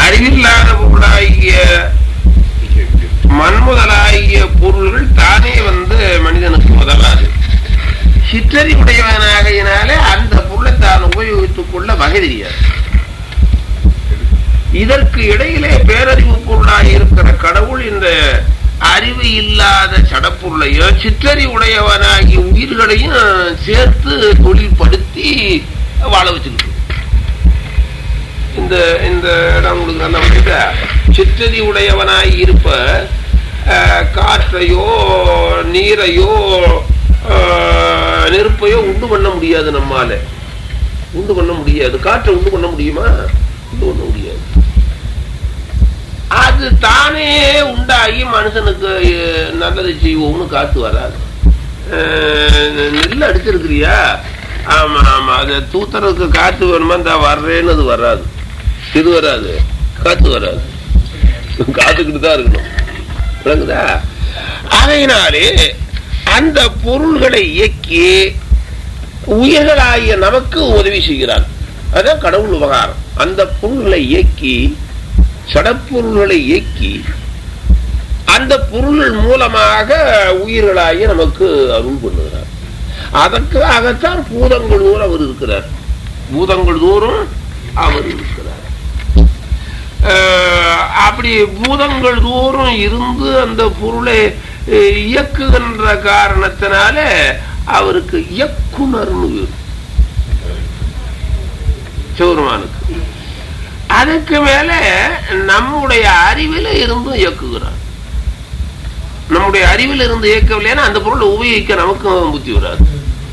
அறிவில்லாத பொருளாகிய மண்முதலாகிய பொருள்கள் தானே வந்து மனிதனுக்கு உதவாது சிற்றறிவுடையவனாகையினாலே அந்த பொருளை தான் உபயோகித்துக் கொள்ள வகை தெரியாது இதற்கு இடையிலே பேரறிவு பொருளாக இருக்கிற கடவுள் இந்த அறிவு இல்லாத சடப்பொருளையும் சிற்றறிவுடையவனாகிய உயிர்களையும் சேர்த்து தொழில்படுத்தி வாழ வச்சுக்கிட்டு இந்த இந்த இடம் உங்களுக்கு நல்லா புரியுதா சிற்றறி உடையவனாய் இருப்ப அஹ், காற்றையோ நீரையோ அஹ், நெருப்பையோ உண்டு பண்ண முடியாது நம்மால உண்டு பண்ண முடியாது காற்றை உண்டு பண்ண முடியுமா உண்டு பண்ண முடியாது அது தானே உண்டாகி மனுஷனுக்கு அஹ், நல்லது செய்வோம்னு காத்து வராது அஹ், நெல் அடிச்சிருக்கிறியா ஆமா ஆமா அது தூத்துறதுக்கு காத்து வேணுமா இந்த வர்றேன்னு அது வராது இது வராது காத்து வராது காத்துக்கிட்டு தான் இருக்கணும் விளங்குதா அதையினாலே அந்த பொருள்களை இயக்கி உயிர்களாகிய நமக்கு உதவி செய்கிறார் அதான் கடவுள் உபகாரம் அந்த பொருள்களை இயக்கி சடப்பொருள்களை இயக்கி அந்த பொருள்கள் மூலமாக உயிர்களாகிய நமக்கு அருள் பண்ணுகிறார் அதற்காகத்தான் பூதங்கள் தோறும் அவர் இருக்கிறார் பூதங்கள் தோறும் அவர் இருக்கிறார் அஹ், அப்படி பூதங்கள் தோறும் இருந்து அந்த பொருளை அஹ், இயக்குகின்ற காரணத்தினால அவருக்கு இயக்குனர்னு பேரு. சிவருமானுக்கு அதுக்கு மேல நம்முடைய அறிவில இருந்தும் இயக்குகிறார் நம்முடைய அறிவில் இருந்து இயக்கவில்லைன்னா அந்த பொருளை உபயோகிக்க நமக்கு புத்தி வராது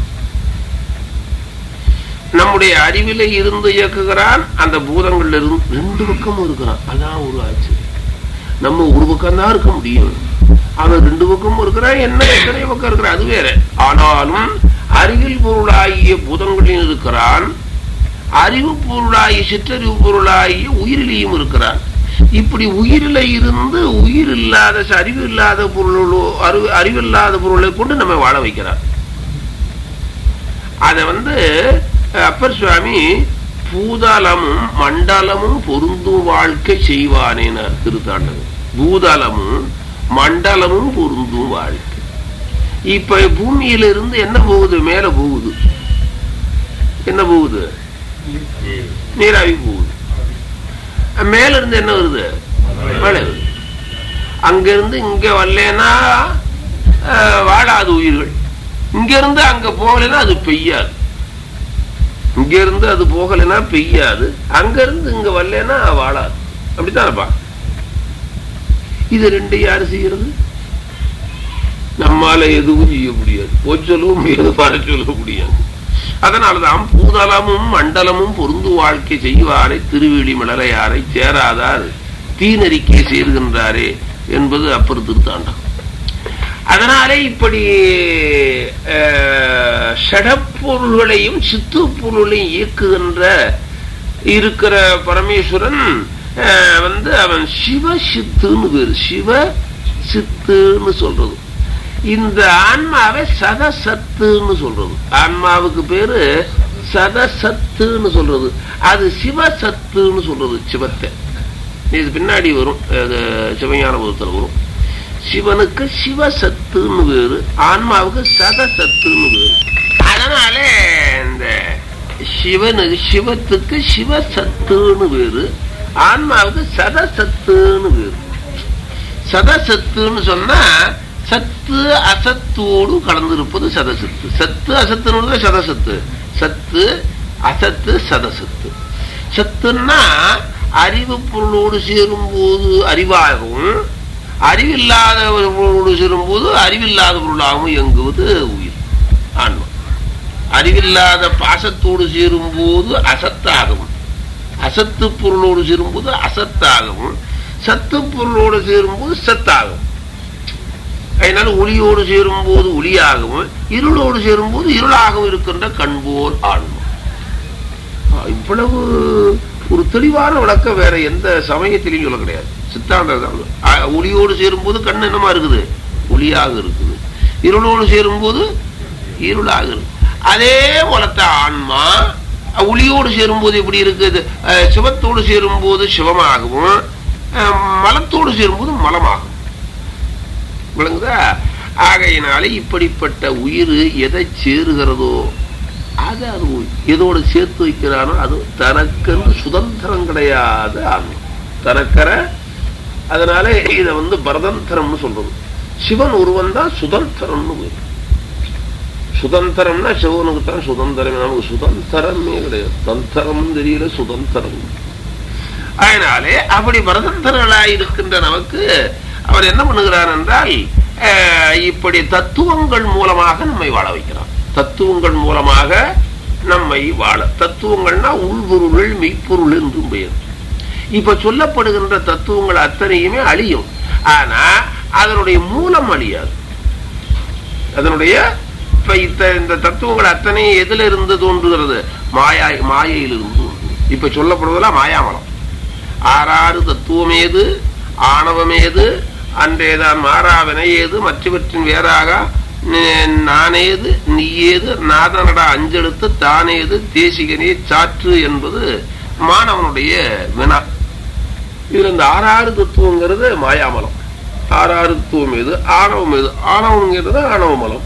நம்முடைய அறிவில இருந்து இயக்குகிறான் அந்த பூதங்கள்ல இருந்து ரெண்டு பக்கமும் இருக்கிறான் அதான் ஒரு ஆச்சு நம்ம ஒரு பக்கம் தான் இருக்க முடியும் அவன் ரெண்டு பக்கமும் இருக்கிறான் என்ன எத்தனை பக்கம் இருக்கிறான் அது வேற ஆனாலும் அறிவில் பொருளாகிய பூதங்களில் இருக்கிறான் அறிவு பொருளாகிய சிற்றறிவு பொருளாகிய உயிரிலையும் இருக்கிறான் இப்படி உயிரில இருந்து உயிர் இல்லாத அறிவு இல்லாத பொருளோ அறிவு அறிவில்லாத பொருளை கொண்டு நம்ம வாழ வைக்கிறார் அத வந்து அப்பர் சுவாமி பூதலமும் மண்டலமும் பொருந்தும் வாழ்க்கை செய்வானேனார் திருத்தாண்டகம் பூதலமும் மண்டலமும் பொருந்தும் வாழ்க்கை இப்ப பூமியில இருந்து என்ன போகுது மேல போகுது என்ன போகுது நீராவி போகுது மேல இருந்து என்ன வருது மழை வருது அங்க இருந்து இங்க வரலன்னா அஹ், வாழாது உயிர்கள் இங்க இருந்து அங்க போகலைன்னா அது பெய்யாது இங்க இருந்து அது போகலைன்னா பெய்யாது அங்க இருந்து இங்க வரலன்னா வாழாது அப்படித்தானப்பா இது ரெண்டு யாரு செய்யறது நம்மால எதுவும் செய்ய முடியாது போச்சலும் முடியாது வர சொல்ல முடியாது அதனாலதான் பூதலமும் மண்டலமும் பொருந்து வாழ்க்கை செய்வாரை திருவிழி மலரையாரை சேராதார் தீநெறிக்கை சேர்கின்றாரே என்பது அப்பர் திருத்தாண்டம் அதனாலே இப்படி அஹ், ஷடப்பொருள்களையும் சித்து பொருளையும் இயக்குகின்ற இருக்கிற பரமேஸ்வரன் அஹ், வந்து அவன் சிவ சித்துன்னு பேரு சிவ சித்துன்னு சொல்றது இந்த ஆன்மாவை சதசத்துன்னு சொல்றது ஆன்மாவுக்கு பேரு சதசத்துன்னு சொல்றது அது சிவசத்துன்னு சொல்றது சிவத்தை இது பின்னாடி வரும் அது சிவஞான புதத்தில் வரும் சிவனுக்கு சிவசத்துன்னு பேரு ஆன்மாவுக்கு சதசத்துன்னு பேரு அதனால இந்த சிவனுக்கு சிவத்துக்கு சிவசத்துன்னு பேரு ஆன்மாவுக்கு சதசத்துன்னு பேரு சதசத்துன்னு சொன்னா சத்து அசத்தோடு கலந்திருப்பது சதசத்து சத்து அசத்துன்னு சதசத்து சத்து அசத்து சதசத்து சத்துன்னா அறிவு பொருளோடு சேரும் போது அறிவாகவும் அறிவில்லாத பொருளோடு சேரும் போது அறிவில்லாத பொருளாகவும் இயங்குவது உயிர் ஆன்மா அறிவில்லாத பாசத்தோடு சேரும் போது அசத்தாகவும் அசத்து பொருளோடு சேரும்போது அசத்தாகவும் சத்து பொருளோடு சேரும்போது சத்தாகும் அதனால ஒளியோடு சேரும்போது ஒளியாகவும் இருளோடு சேரும்போது இருளாகவும் இருக்கின்ற கண்போல் ஆன்மா ஆ, இவ்வளவு ஒரு தெளிவான விளக்கம் வேற எந்த சமயத்திலையும் சொல்ல கிடையாது சித்தாந்தம் ஒளியோடு சேரும்போது கண் என்னமா இருக்குது ஒளியாக இருக்குது இருளோடு சேரும்போது இருளாக இருக்கு அதே போலத்த ஆன்மா ஒளியோடு சேரும்போது எப்படி இருக்குது அஹ், சிவத்தோடு சேரும்போது சிவமாகவும் அஹ், மலத்தோடு சேரும்போது மலமாகும் விளங்குதா ஆகையினாலே இப்படிப்பட்ட உயிர் எதை சேருகிறதோ அது அது எதோடு சேர்த்து வைக்கிறானோ அது தனக்கென்று சுதந்திரம் கிடையாது ஆன்மா தனக்கர அதனால இத வந்து பரதந்திரம்னு சொல்றது சிவன் ஒருவன் தான் சுதந்திரம்னு பேரு. சுதந்திரம்னா சிவனுக்கு தான் சுதந்திரம் நமக்கு சுதந்திரமே கிடையாது தந்திரம் தெரியல சுதந்திரம் அதனாலே அப்படி பரதந்திரர்களாய் இருக்கின்ற நமக்கு அவர் என்ன பண்ணுகிறார் என்றால் அஹ், இப்படி தத்துவங்கள் மூலமாக நம்மை வாழ வைக்கிறார் தத்துவங்கள் மூலமாக நம்மை வாழ தத்துவங்கள்னா உள்பொருள் மெய்ப்பொருள் என்றும் பெயர் இப்ப சொல்லப்படுகின்ற தத்துவங்கள் அத்தனையுமே அழியும் ஆனா அதனுடைய மூலம் அழியாது அதனுடைய இப்ப இத்த- இந்த தத்துவங்கள் அத்தனை எதுல இருந்து தோன்றுகிறது மாயா மாயையிலிருந்து தோன்றும். இப்ப சொல்லப்படுவதெல்லாம் மாயாமலம் ஆறாறு தத்துவமேது ஆணவமேது அன்றேதான் மாறாவினை ஏது மற்றவற்றின் வேறாக நே- நானேது நீயேது நாதனடா அஞ்செழுத்து தானேது தேசிகனே சாற்று என்பது மாணவனுடைய வினா இதுல இந்த ஆறாறு தத்துவங்கிறது மாயாமலம் ஆறாறு தத்துவம் எது ஆணவம் எது ஆணவங்கிறது ஆணவமலம்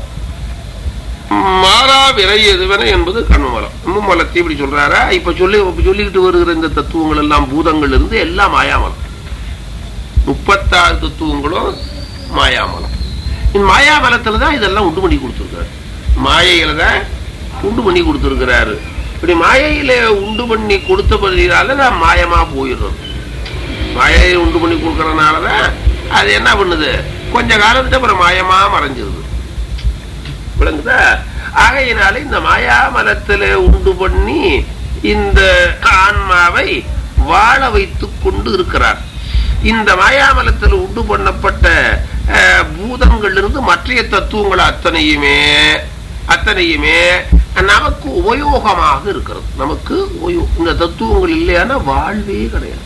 மாறா விரை எதுவென என்பது கண்மலம் மும்மலத்தை இப்படி சொல்றாரா இப்ப சொல்லி இப்ப சொல்லிக்கிட்டு வருகிற இந்த தத்துவங்கள் எல்லாம் பூதங்கள் இருந்து எல்லாம் மாயாமலம் முப்பத்தாறு தத்துவங்களும் மாயாமலம் இந்த மாயாமலத்துல தான் இதெல்லாம் உண்டு பண்ணி கொடுத்துருக்காரு மாயையில தான் உண்டு பண்ணி கொடுத்துருக்கிறாரு இப்படி மாயையில உண்டு பண்ணி கொடுத்தபடியால நான் மாயமா போயிடுறது மாயையை உண்டு பண்ணி கொடுக்கறதுனாலதான் அது என்ன பண்ணுது கொஞ்ச காலத்துக்கு அப்புறம் மாயமா மறைஞ்சிருது விளங்குதா ஆகையினால இந்த மாயாமலத்துல உண்டு பண்ணி இந்த ஆன்மாவை வாழ வைத்துக் கொண்டு இருக்கிறார் இந்த மாயாமலத்தில் உண்டு பண்ணப்பட்ட அஹ், பூதங்களிலிருந்து மற்றைய தத்துவங்கள் அத்தனையுமே அத்தனையுமே நமக்கு உபயோகமாக இருக்கிறது நமக்கு உபயோ- இந்த தத்துவங்கள் இல்லையானா வாழ்வே கிடையாது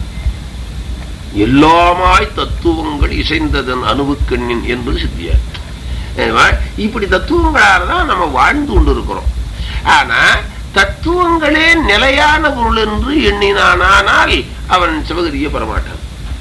எல்லாமாய் தத்துவங்கள் இசைந்ததன் அணுவுக்கண்ணின் என்பது சித்தியார் ஏவா, இப்படி தத்துவங்களால தான் நம்ம வாழ்ந்து கொண்டு இருக்கிறோம் ஆனா தத்துவங்களே நிலையான பொருள் என்று எண்ணினானால் அவன் சிவகரியை பெறமாட்டான்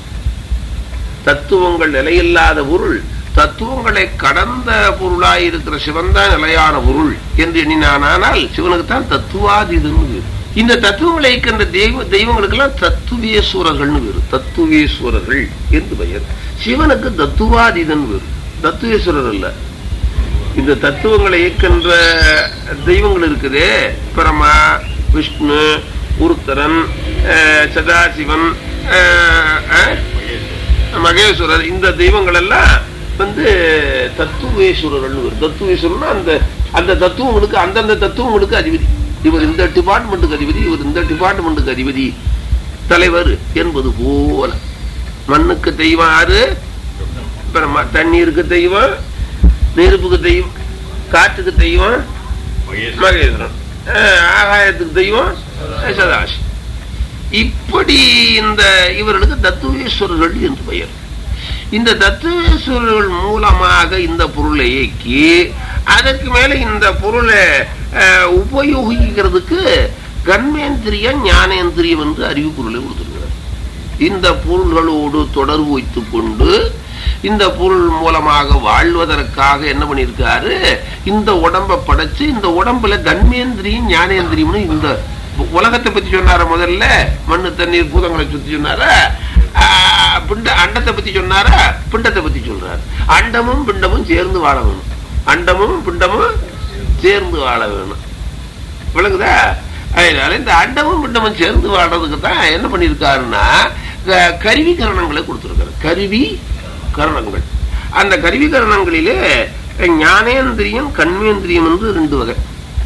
தத்துவங்கள் நிலையில்லாத பொருள் தத்துவங்களை கடந்த பொருளாய் இருக்கிற சிவன் தான் நிலையான பொருள் என்று எண்ணினானால் சிவனுக்கு தான் தத்துவாதீதம்னு பேரு. இந்த தத்துவங்களை இருக்கின்ற தெய்வ தெய்வங்களுக்கெல்லாம் தத்துவேஸ்வரர்கள்னு பேரு தத்துவேஸ்வரர்கள் என்று பெயர் சிவனுக்கு தத்துவாதீதன் பேரு தத்துவேஸ்வரர் அல்ல இந்த தத்துவங்களை இயக்கின்ற தெய்வங்கள் இருக்குதே பிரமா விஷ்ணு உருத்தரன் அஹ், சதாசிவன் அஹ், அஹ், மகேஸ்வரர் இந்த தெய்வங்கள் எல்லாம் வந்து தத்துவேஸ்வரர்கள் தத்துவேஸ்வரர்னா அந்த அந்த தத்துவங்களுக்கு அந்தந்த தத்துவங்களுக்கு அதிபதி இவர் இந்த டிபார்ட்மெண்ட்டுக்கு அதிபதி இவர் இந்த டிபார்ட்மெண்ட்டுக்கு அதிபதி தலைவர் என்பது போல மண்ணுக்கு தெய்வம் யாரு பிரம்மா தண்ணீருக்கு தெய்வம் நெருப்புக்கு தெய்வம் காற்றுக்கு தெய்வம் மகேந்திரன் அஹ், ஆகாயத்துக்கு தெய்வம் சதாசி இப்படி இந்த இவர்களுக்கு தத்துவேஸ்வரர்கள் என்று பெயர் இந்த தத்துவேஸ்வரர்கள் மூலமாக இந்த பொருளை இயக்கி அதற்கு மேல இந்த பொருளை அஹ், உபயோகிக்கிறதுக்கு கண்மேந்திரியம் ஞானேந்திரியம் என்று அறிவு பொருளை கொடுத்திருக்கிறார் இந்த பொருள்களோடு தொடர்பு வைத்துக் கொண்டு இந்த பொருள் மூலமாக வாழ்வதற்காக என்ன பண்ணியிருக்காரு இந்த உடம்ப படைச்சு இந்த உடம்புல கண்மேந்திரியம் ஞானேந்திரியம்னு இந்த உலகத்தை பத்தி சொன்னார முதல்ல மண்ணு தண்ணீர் பூதங்களை சுத்தி சொன்னாரா ஆஹ், பிண்ட அண்டத்தை பத்தி சொன்னாரா பிண்டத்தை பத்தி சொல்றாரு அண்டமும் பிண்டமும் சேர்ந்து வாழ வேணும் அண்டமும் பிண்டமும் சேர்ந்து வாழ வேணும் விளங்குதா அதனால இந்த அண்டமும் பிண்டமும் சேர்ந்து வாழ்றதுக்கு தான் என்ன பண்ணியிருக்காருன்னா க- கருவி கரணங்களை கொடுத்துருக்காரு கருவி கரணங்கள் அந்த கருவி கரணங்களிலே ஞானேந்திரியம் கண்மேந்திரியம் என்று ரெண்டு வகை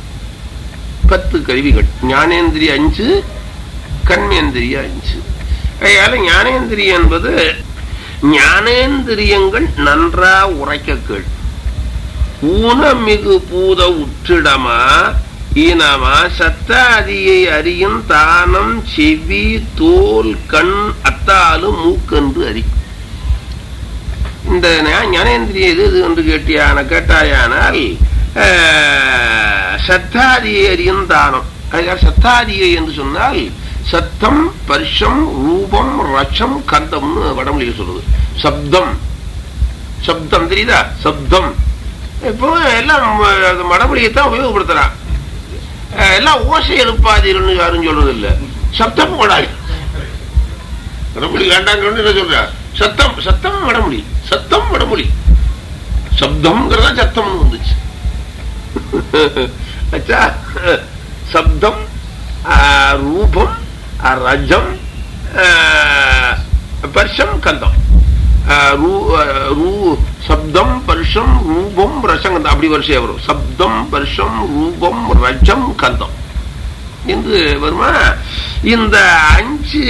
பத்து கருவிகள் ஞானேந்திரிய அஞ்சு கண்மேந்திரிய அஞ்சு அதனால ஞானேந்திரியம் என்பது ஞானேந்திரியங்கள் நன்றா உரைக்க கேள் ஊனமிகு பூத உற்றிடமா ஈனமா சத்தாதியை அறியும் தானம் செவி தோல் கண் அத்தாலு மூக்கென்று அறி இந்த ஞா- ஞானேந்திரிய எது இது என்று கேட்டியான கேட்டாயானால் ஆஹ், சத்தாதியை அறியும் தானம் அதுக்காக சத்தாதியை என்று சொன்னால் சத்தம் பர்ஷம் ரூபம் ரசம் கந்தம்னு வடமொழியில சொல்லுது சப்தம் சப்தம் தெரியுதா சப்தம் இப்போ எல்லாம் வடமொழியை தான் உபயோகப்படுத்துறான் அஹ் எல்லாம் ஓசை எழுப்பாதீர்கள்னு யாரும் சொல்றது இல்ல சப்தம் போடாது வடமொழி வேண்டாங்கன்னு என்ன சொல்ற சத்தம் சத்தம் வடமொழி சத்தம் வடமொழி சப்தம்ங்கிறதா சத்தம்னு வந்துச்சு அச்சா சப்தம் ஆஹ், ரூபம் ஆஹ், ரஜம் ஆஹ், பர்ஷம் கந்தம் ஆஹ், ரூ- ஆஹ், ரூ- சப்தம் பர்ஷம் ரூபம் ரசம் கந்தம் அப்படி வரிசையா வரும் சப்தம் பர்ஷம் ரூபம் ரஜம் கந்தம் என்று வருமா இந்த அஞ்சு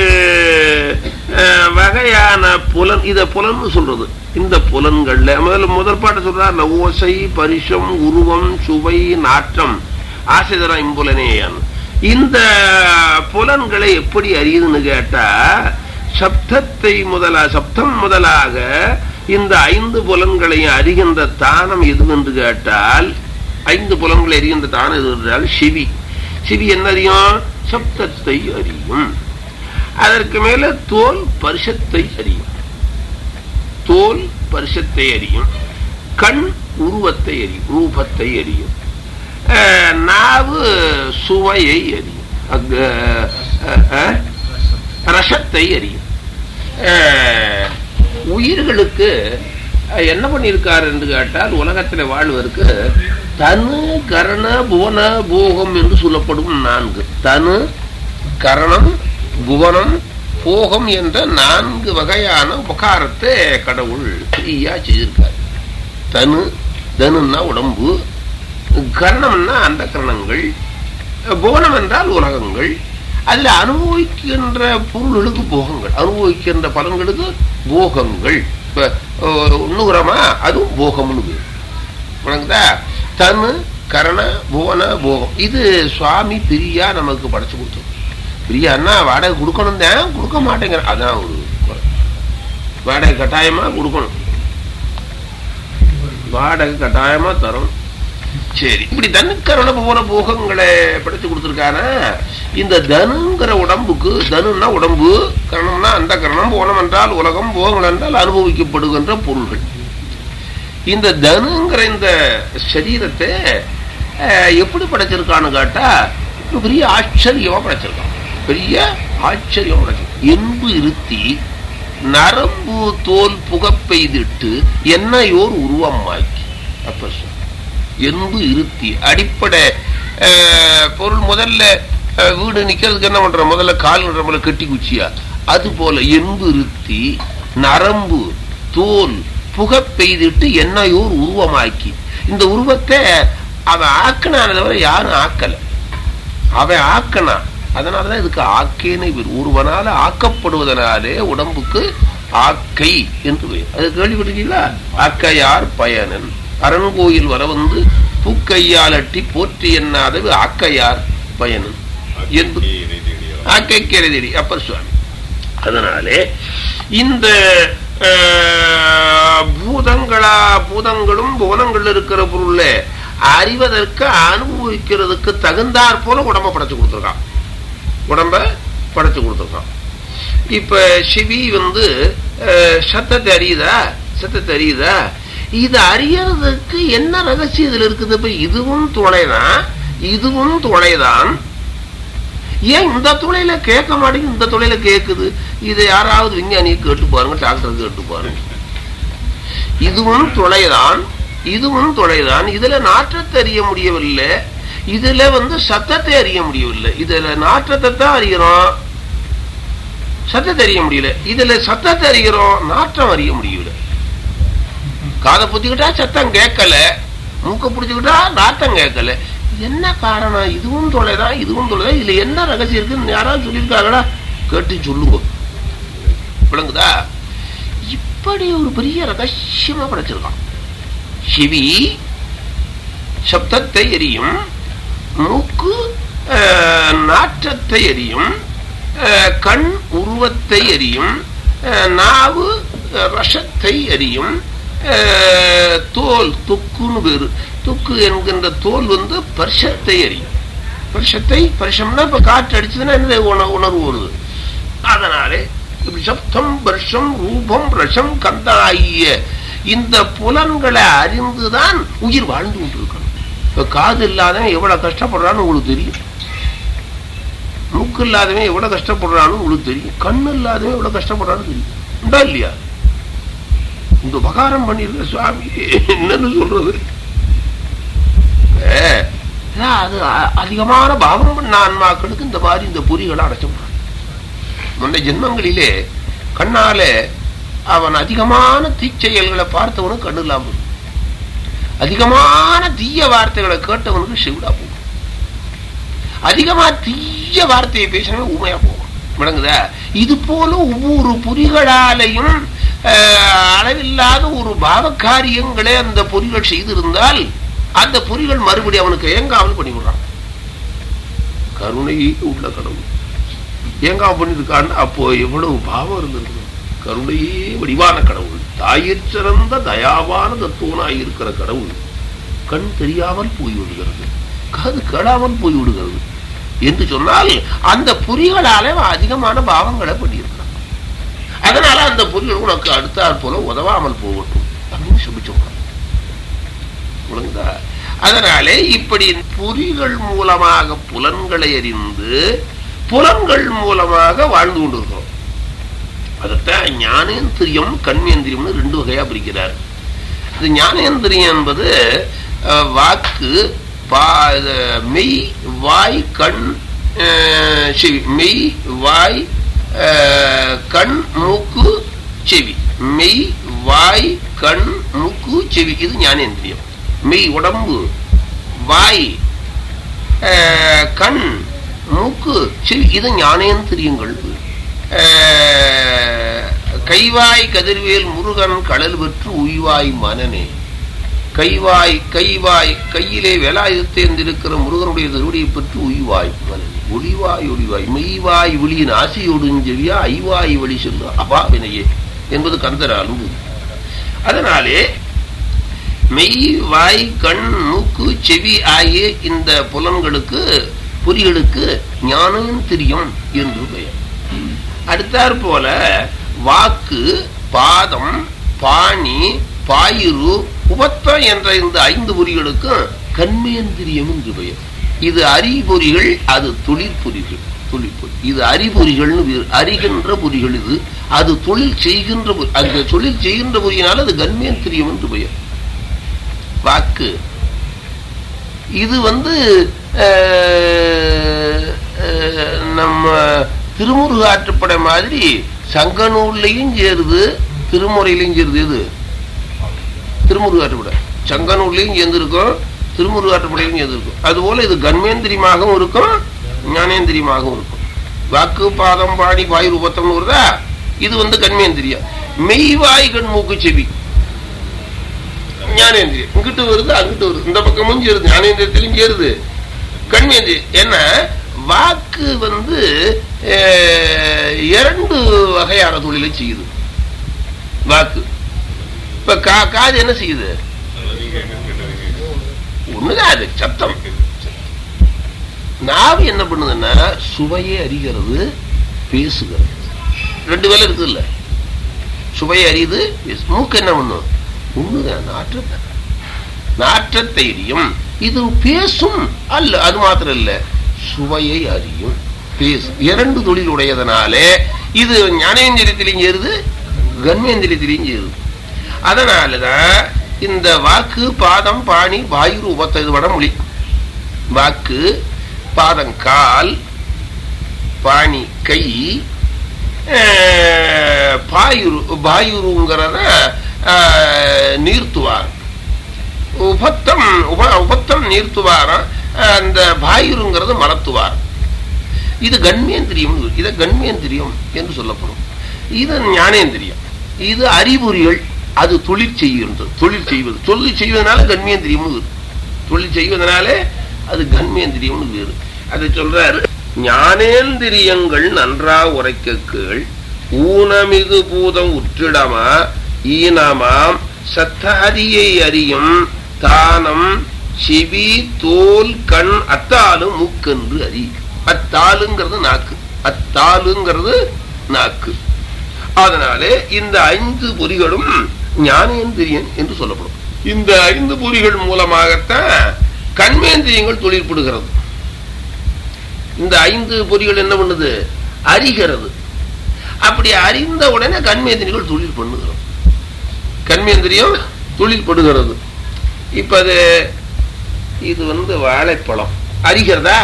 அஹ், வகையான புலன் இத புலன் சொல்றது இந்த புலன்கள்ல முதல்ல முதல் பாட்டு சொல்றார் ஓசை பரிசம் உருவம் சுவை நாற்றம் ஆசைதர இம்புலனேயான் இந்த புலன்களை எப்படி அறியுதுன்னு கேட்டா சப்தத்தை முதலா சப்தம் முதலாக இந்த ஐந்து புலன்களையும் அறிகின்ற தானம் எதுவென்று கேட்டால் ஐந்து புலன்களை அறிகின்ற தானம் எது என்றால் சிவி சிவி என்ன அறியும் சப்தத்தை அறியும் அதற்கு மேல தோல் பரிசத்தை அறியும் தோல் பரிசத்தை அறியும் கண் உருவத்தை அறியும் ரூபத்தை அறியும் அஹ், நாவு சுவையை அறியும் அங்க, அஹ், அஹ், ரசத்தை அறியும் அஹ், உயிர்களுக்கு அஹ், என்ன பண்ணியிருக்காரு என்று கேட்டால் உலகத்தில் வாழ்வதற்கு தனு கரண புவன போகம் என்று சொல்லப்படும் நான்கு தனு கரணம் புவனம் போகம் என்ற நான்கு வகையான உபகாரத்தை கடவுள் ஃப்ரீயா செய்திருக்கார் தனு தனுன்னா உடம்பு கரணம்னா அந்த கரணங்கள் புவனம் என்றால் உலகங்கள் அதுல அனுபவிக்கின்ற பொருள்களுக்கு போகங்கள் அனுபவிக்கின்ற பலன்களுக்கு போகங்கள் இப்ப அஹ், உண்ணுகிறோமா அதுவும் போகம்னு பேர் உனக்குதா தனு கரண புவன போகம் இது சுவாமி பிரியா நமக்கு படைச்சு கொடுத்தோம் பிரியான்னா வாடகை கொடுக்கணும் தான் கொடுக்க மாட்டேங்கிற அதான் ஒரு குறை. வாடகை கட்டாயமா கொடுக்கணும் வாடகை கட்டாயமா தரும் சரி இப்படி தனுக்கரண போன போகங்களை படைச்சு கொடுத்துருக்கானா இந்த தனுங்கிற உடம்புக்கு தனுன்னா உடம்பு கரணம்னா அந்த கரணம் போனம் என்றால் உலகம் போகங்கள் என்றால் அனுபவிக்கப்படுகின்ற பொருள்கள் இந்த தனுங்கிற இந்த சரீரத்தை அஹ், எப்படி படைச்சிருக்கான்னு கேட்டா ஒரு பெரிய ஆச்சரியமா படைச்சிருக்கான் பெரிய ஆச்சரியமா படைச்சிருக்கான் என்பு இருத்தி நரம்பு தோல் புகப்பெய்திட்டு என்னையோர் உருவமாக்கி அப்ப சொல். என்பு இருத்தி அடிப்படை அஹ், பொருள் முதல்ல அஹ், வீடு நிக்கிறதுக்கு என்ன பண்ற முதல்ல கால் நம்மள கட்டி குச்சியா அது போல என்பு இருத்தி நரம்பு தோல் புகை பெய்திட்டு என்னையோர் உருவமாக்கி இந்த உருவத்தை அவன் ஆக்கினான தவிர யாரும் ஆக்கல அவன் ஆக்கினான் அதனாலதான் இதுக்கு ஆக்கேன்னு பேர் ஒருவனால ஆக்கப்படுவதனாலே உடம்புக்கு ஆக்கை என்று பெயர் அது கேள்விப்பட்டிருக்கீங்களா ஆக்கையார் பயனன் அரண்கோயில் வர வந்து பூக்கையால் அட்டி போற்றி எண்ணாதது ஆக்கையார் பயனன் என்பது ஆக்கைக்கேறதேடி அப்பர் சுவாமி அதனாலே இந்த அஹ், பூதங்களா பூதங்களும் புவனங்கள் இருக்கிற பொருள்ல அறிவதற்கு அனுபவிக்கிறதுக்கு தகுந்தாற் போல உடம்ப படைச்சு கொடுத்துருக்கான் உடம்ப படைச்சு கொடுத்துருக்கான் இப்ப சிவி வந்து அஹ், சத்தத்தை அறியுதா சத்தத்தை அறியுதா இது அறியறதுக்கு என்ன ரகசியம் இதுல இருக்குது இப்ப இதுவும் துணைதான் இதுவும் துணைதான் ஏன் இந்த துளையில கேட்க மாட்டேங்குது இந்த துளையில கேக்குது இதை யாராவது விஞ்ஞானியை கேட்டு பாருங்க டாக்டர் கேட்டு பாருங்க இதுவும் துளைதான் இதுவும் துளைதான் இதுல நாற்றத்தை அறிய முடியவில்லை இதுல வந்து சத்தத்தை அறிய முடியவில்லை இதுல நாற்றத்தை தான் அறிகிறோம் சத்தத்தை அறிய முடியல இதுல சத்தத்தை அறிகிறோம் நாற்றம் அறிய முடியல காதை புத்திக்கிட்டா சத்தம் கேட்கல மூக்க பிடிச்சுக்கிட்டா நாத்தம் கேட்கல என்ன காரணம் இதுவும் தொலைதான் இதுவும் தொலைதான் இதுல என்ன ரகசியம் இருக்குன்னு யாராவது சொல்லியிருக்காங்களா கேட்டு சொல்லுங்க விளங்குதா இப்படி ஒரு பெரிய ரகசியமா படைச்சிருக்கான் சிவி சப்தத்தை எரியும் மூக்கு அஹ், நாற்றத்தை எரியும் அஹ், கண் உருவத்தை எரியும் அஹ், நாவு அஹ், ரசத்தை எரியும் அஹ், தோல் தொக்குன்னு பேரு தொக்கு என்கின்ற தோல் வந்து பர்ஷத்தை எரியும் ஸ்பர்ஷத்தை ஸ்பர்ஷம்னா இப்ப காற்று அடிச்சதுன்னா என்னது உண- உணர்வு வருது அதனாலே இப்படி சப்தம் வருஷம் ரூபம் ரசம் கந்தம் ஆகிய இந்த புலன்களை அறிந்துதான் உயிர் வாழ்ந்து கொண்டிருக்கணும் இப்ப காது இல்லாதவன் எவ்வளவு கஷ்டப்படுறான்னு உங்களுக்கு தெரியும் மூக்கு இல்லாதவன் எவ்வளவு கஷ்டப்படுறான்னு உங்களுக்கு தெரியும் கண்ணு இல்லாதவன் எவ்வளவு கஷ்டப்படுறான்னு தெரியும் உண்டா இல்லையா இந்த உபகாரம் பண்ணிருக்க சுவாமி என்னன்னு சொல்றது ஏ, அதான் அது அ- அதிகமான பாவம் பண்ண ஆன்மாக்களுக்கு இந்த மாதிரி இந்த பொறிகளை அடைச்சு முன்ன ஜென்மங்களிலே கண்ணால அவன் அதிகமான தீச்செயல்களை பார்த்தவனுக்கு கண்ணு இல்லாம போகும். அதிகமான தீய வார்த்தைகளை கேட்டவனுக்கு செவிடா போகும் அதிகமா தீய வார்த்தையை பேசினவன் ஊமையா போகும் விளங்குதா இது போல ஒவ்வொரு பொறிகளாலையும் அஹ், அளவில்லாத ஒரு பாவகாரியங்களை அந்த பொறிகள் செய்திருந்தால் அந்த பொறிகள் மறுபடியும் அவனுக்கு ஏங்காமல் பண்ணிவிடுறான் கருணையே உள்ள கடவுள் ஏங்கா பண்ணிருக்கான்னு அப்போ எவ்வளவு பாவம் இருந்திருக்கு கருணையே வடிவான கடவுள் தாயிற் சிறந்த தயாவான தத்துவனாய் இருக்கிற கடவுள் கண் தெரியாமல் போய் விடுகிறது காது கேளாமல் போய் விடுகிறது என்று சொன்னால் அந்த பொறிகளாலே அவன் அதிகமான பாவங்களை பண்ணியிருக்கிறான் அதனால அந்த பொறிகள் உனக்கு அடுத்தாற் போல உதவாமல் போகட்டும் அப்படின்னு சொல்லிச்சோம் விளங்குதா அதனாலே இப்படி பொறிகள் மூலமாக புலன்களை அறிந்து புலன்கள் மூலமாக வாழ்ந்து கொண்டிருக்கிறோம் அதைத்தான் ஞானேந்திரியம் கண்மேந்திரியம்னு ரெண்டு வகையா பிரிக்கிறார் இது ஞானேந்திரியம் என்பது அஹ், வாக்கு பா- இது மெய் வாய் கண் அஹ், செவி மெய் வாய் அஹ், கண் மூக்கு செவி மெய் வாய் கண் மூக்கு செவி இது ஞானேந்திரியம் மெய் உடம்பு வாய் அஹ், கண் மூக்கு செவி இது ஞானேந்திரியங்கள் அஹ், கைவாய் கதிர்வேல் முருகன் கடல் பெற்று உய்வாய் மனனே கைவாய் கைவாய் கையிலே வேலாயுத்தேர்ந்திருக்கிற முருகனுடைய திருவடியை பெற்று உய்வாய் மனனே ஒளிவாய் ஒளிவாய் மெய்வாய் விழியின் ஆசையோடுஞ்செவியா ஐவாய் வழி சொல்லு அபா வினையே என்பது கந்தர் அன்பு அதனாலே மெய் வாய் கண் மூக்கு செவி ஆகிய இந்த புலன்களுக்கு பொறிகளுக்கு ஞானம் தெரியும் என்று பெயர் அடுத்தாற் போல வாக்கு பாதம் பாணி பாயிரு உபத்தம் என்ற இந்த ஐந்து பொறிகளுக்கும் கண்மேந்திரியம் என்று பெயர் இது அறிபொறிகள் அது தொழிற்பொறிகள் தொழிற்பொறி இது அறிபொறிகள்னு வேறு. அறிகின்ற பொறிகள் இது அது தொழில் செய்கின்ற பொறி. அந்த தொழில் செய்கின்ற பொறியினால் அது கண்மேந்திரியம் என்று பெயர் வாக்கு இது வந்து அஹ், அஹ், நம்ம திருமுருகாற்றுப்படை மாதிரி சங்க நூல்லையும் சேருது திருமுறையிலையும் சேருது இது திருமுருகாற்றுப்படை சங்க நூல்லையும் சேர்ந்திருக்கும் திருமுருகாற்றுப்படையிலும் சேர்ந்திருக்கும் அதுபோல இது கண்மேந்திரியமாகவும் இருக்கும் ஞானேந்திரியமாகவும் இருக்கும் வாக்கு பாதம் பாடி வாயு ரூபத்தம்னு வருதா இது வந்து கண்மேந்திரியம் மெய்வாய் கண் மூக்கு செவி ஞானேந்திரியம் இங்கிட்டு வருது அங்கிட்டு வருது இந்த பக்கமும் சேருது ஞானேந்திரியத்திலும் சேருது கண்மேந்திரியம் ஏன்னா வாக்கு வந்து அஹ், இரண்டு வகையான தொழிலை செய்யுது வாக்கு இப்ப கா காது என்ன செய்யுது ஒண்ணுதான் அது சத்தம் நாவு என்ன பண்ணுதுன்னா சுவையை அறிகிறது பேசுகிறது ரெண்டு வேலை இருக்குது இல்ல சுவையை அறியுது பேசு- மூக்கு என்ன பண்ணும் ஒண்ணுதான் நாற்றத்தை நாற்றத்தை அறியும் இது பேசும் அல்ல அது மாத்திரம் இல்ல சுவையை அறியும் பேசும் இரண்டு தொழில் உடையதனாலே இது ஞானேந்திரியத்திலையும் சேருது கண்மேந்திரியத்திலையும் சேருது அதனாலதான் இந்த வாக்கு பாதம் பாணி வாயு ரூபத்தை இது வடமொழி வாக்கு பாதம் கால் பாணி கை அஹ், பாயுரு பாயுருங்கிறத அஹ், நீர்த்துவார் உபத்தம் உப உபத்தம் நீர்த்துவாரம் அந்த பாயுருங்கிறது மலத்துவார் இது கண்மேந்திரியம் இதை கண்மேந்திரியம் என்று சொல்லப்படும் இது ஞானேந்திரியம் இது அறிகுறிகள் அது தொழில் செய்கின்றது தொழில் செய்வது தொழில் செய்வதனால கண்மேந்திரியம்னு வேறு தொழில் செய்வதனாலே அது கண்மேந்திரியம்னு வேறு அதை சொல்றாரு ஞானேந்திரியங்கள் நன்றா உரைக்க கீழ் ஊனமிகு பூதம் உற்றிடமா ஈனமாம் சத்தாதியை அறியும் தானம் செவி தோல் கண் அத்தாலும் மூக்கென்று அறி அத்தாளுங்கிறது நாக்கு அத்தாளுங்கிறது நாக்கு அதனாலே இந்த ஐந்து பொறிகளும் ஞானேந்திரியன் என்று சொல்லப்படும் இந்த ஐந்து பொறிகள் மூலமாகத்தான் கண்மேந்திரியங்கள் தொழிற்படுகிறது இந்த ஐந்து பொறிகள் என்ன பண்ணுது அறிகிறது அப்படி அறிந்த உடனே கண்மேந்திரியங்கள் தொழில் பண்ணுகிறது கண்மேந்திரியம் தொழில் படுகிறது இப்ப அது இது வந்து வாழைப்பழம் அறிகிறதா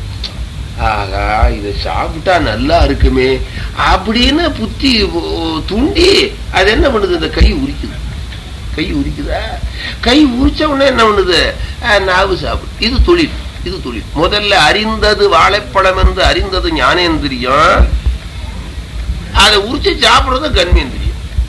ஆகா இதை சாப்பிட்டா நல்லா இருக்குமே அப்படின்னு புத்தி ஓ- தூண்டி அது என்ன பண்ணுது இந்த கை உரிக்குது கை உரிக்குதா கை உரிச்ச உடனே என்ன பண்ணுது அஹ், நாவு சாப்பிடு இது தொழில் இது தொழில் முதல்ல அறிந்தது வாழைப்பழம் என்று அறிந்தது ஞானேந்திரியம் அதை உரிச்சு சாப்பிடுறது கண்மேந்திரியம்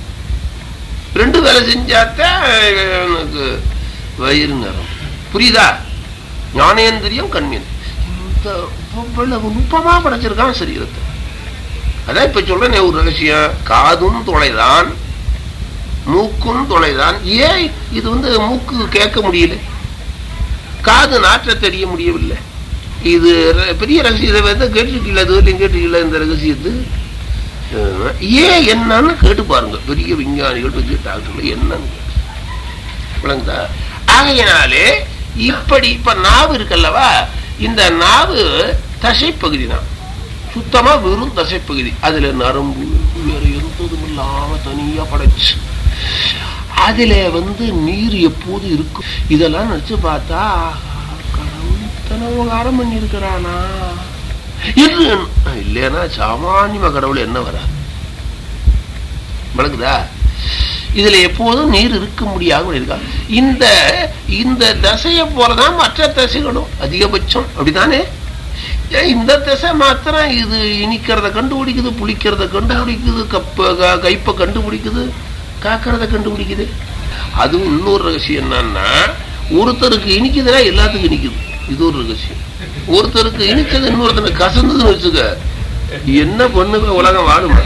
ரெண்டு வேலை செஞ்சாத்தான் எனக்கு வயிறு நிறம் புரியுதா ஞானேந்திரியம் கண்மேந்திரியம் இந்த இவ்வளவு நுட்பமா படைச்சிருக்கான் சரீரத்தை அதான் இப்ப சொல்றேன் ஒரு ரகசியம் காதும் துளைதான் மூக்கும் துளைதான் ஏன் இது வந்து மூக்கு கேட்க முடியல காது நாற்ற தெரிய முடியவில்லை இது ர- பெரிய ரகசியத்தை வந்து கேட்டுருக்கீங்களா இது வரையும் கேட்டுருக்கீங்களா இந்த ரகசியத்து அஹ், ஏன் என்னன்னு கேட்டு பாருங்க பெரிய விஞ்ஞானிகள் பெரிய டாக்டர்கள் என்னன்னு கேட்டு. விளங்குதா ஆகையினாலே இப்படி இப்ப நாவு இருக்கல்லவா இந்த நாவு தசைப்பகுதி தான் சுத்தமா வெறும் தசைப்பகுதி அதுல நரம்பு வேற எந்ததும் இல்லாம தனியா படைச்சு அதுல வந்து நீர் எப்போது இருக்கும் இதெல்லாம் நினைச்சு பார்த்தா ஆஹா, கடவுள் இத்தனை உபகாரம் பண்ணி இருக்கிறானா என்று எண்ணு- இல்லைன்னா சாமானியமா கடவுள் என்ன வரா விளக்குதா இதுல எப்போதும் நீர் இருக்க முடியாம இருக்கா இந்த இந்த தசையை போலதான் மற்ற தசைகளும் அதிகபட்சம் அப்படிதானே ஏன் இந்த திசை மாத்திரம் இது இனிக்கிறத கண்டுபிடிக்குது புளிக்கிறத கண்டுபிடிக்குது கப்ப க- கைப்ப கண்டுபிடிக்குது காக்கிறத கண்டுபிடிக்குது அதுவும் இன்னொரு ரகசியம் என்னன்னா ஒருத்தருக்கு இனிக்குதுன்னா எல்லாத்துக்கும் இனிக்குது இது ஒரு ரகசியம் ஒருத்தருக்கு இனிச்சது இன்னொருத்தனுக்கு கசந்ததுன்னு வச்சுக்க என்ன பண்ணுங்க உலகம் வாழுமா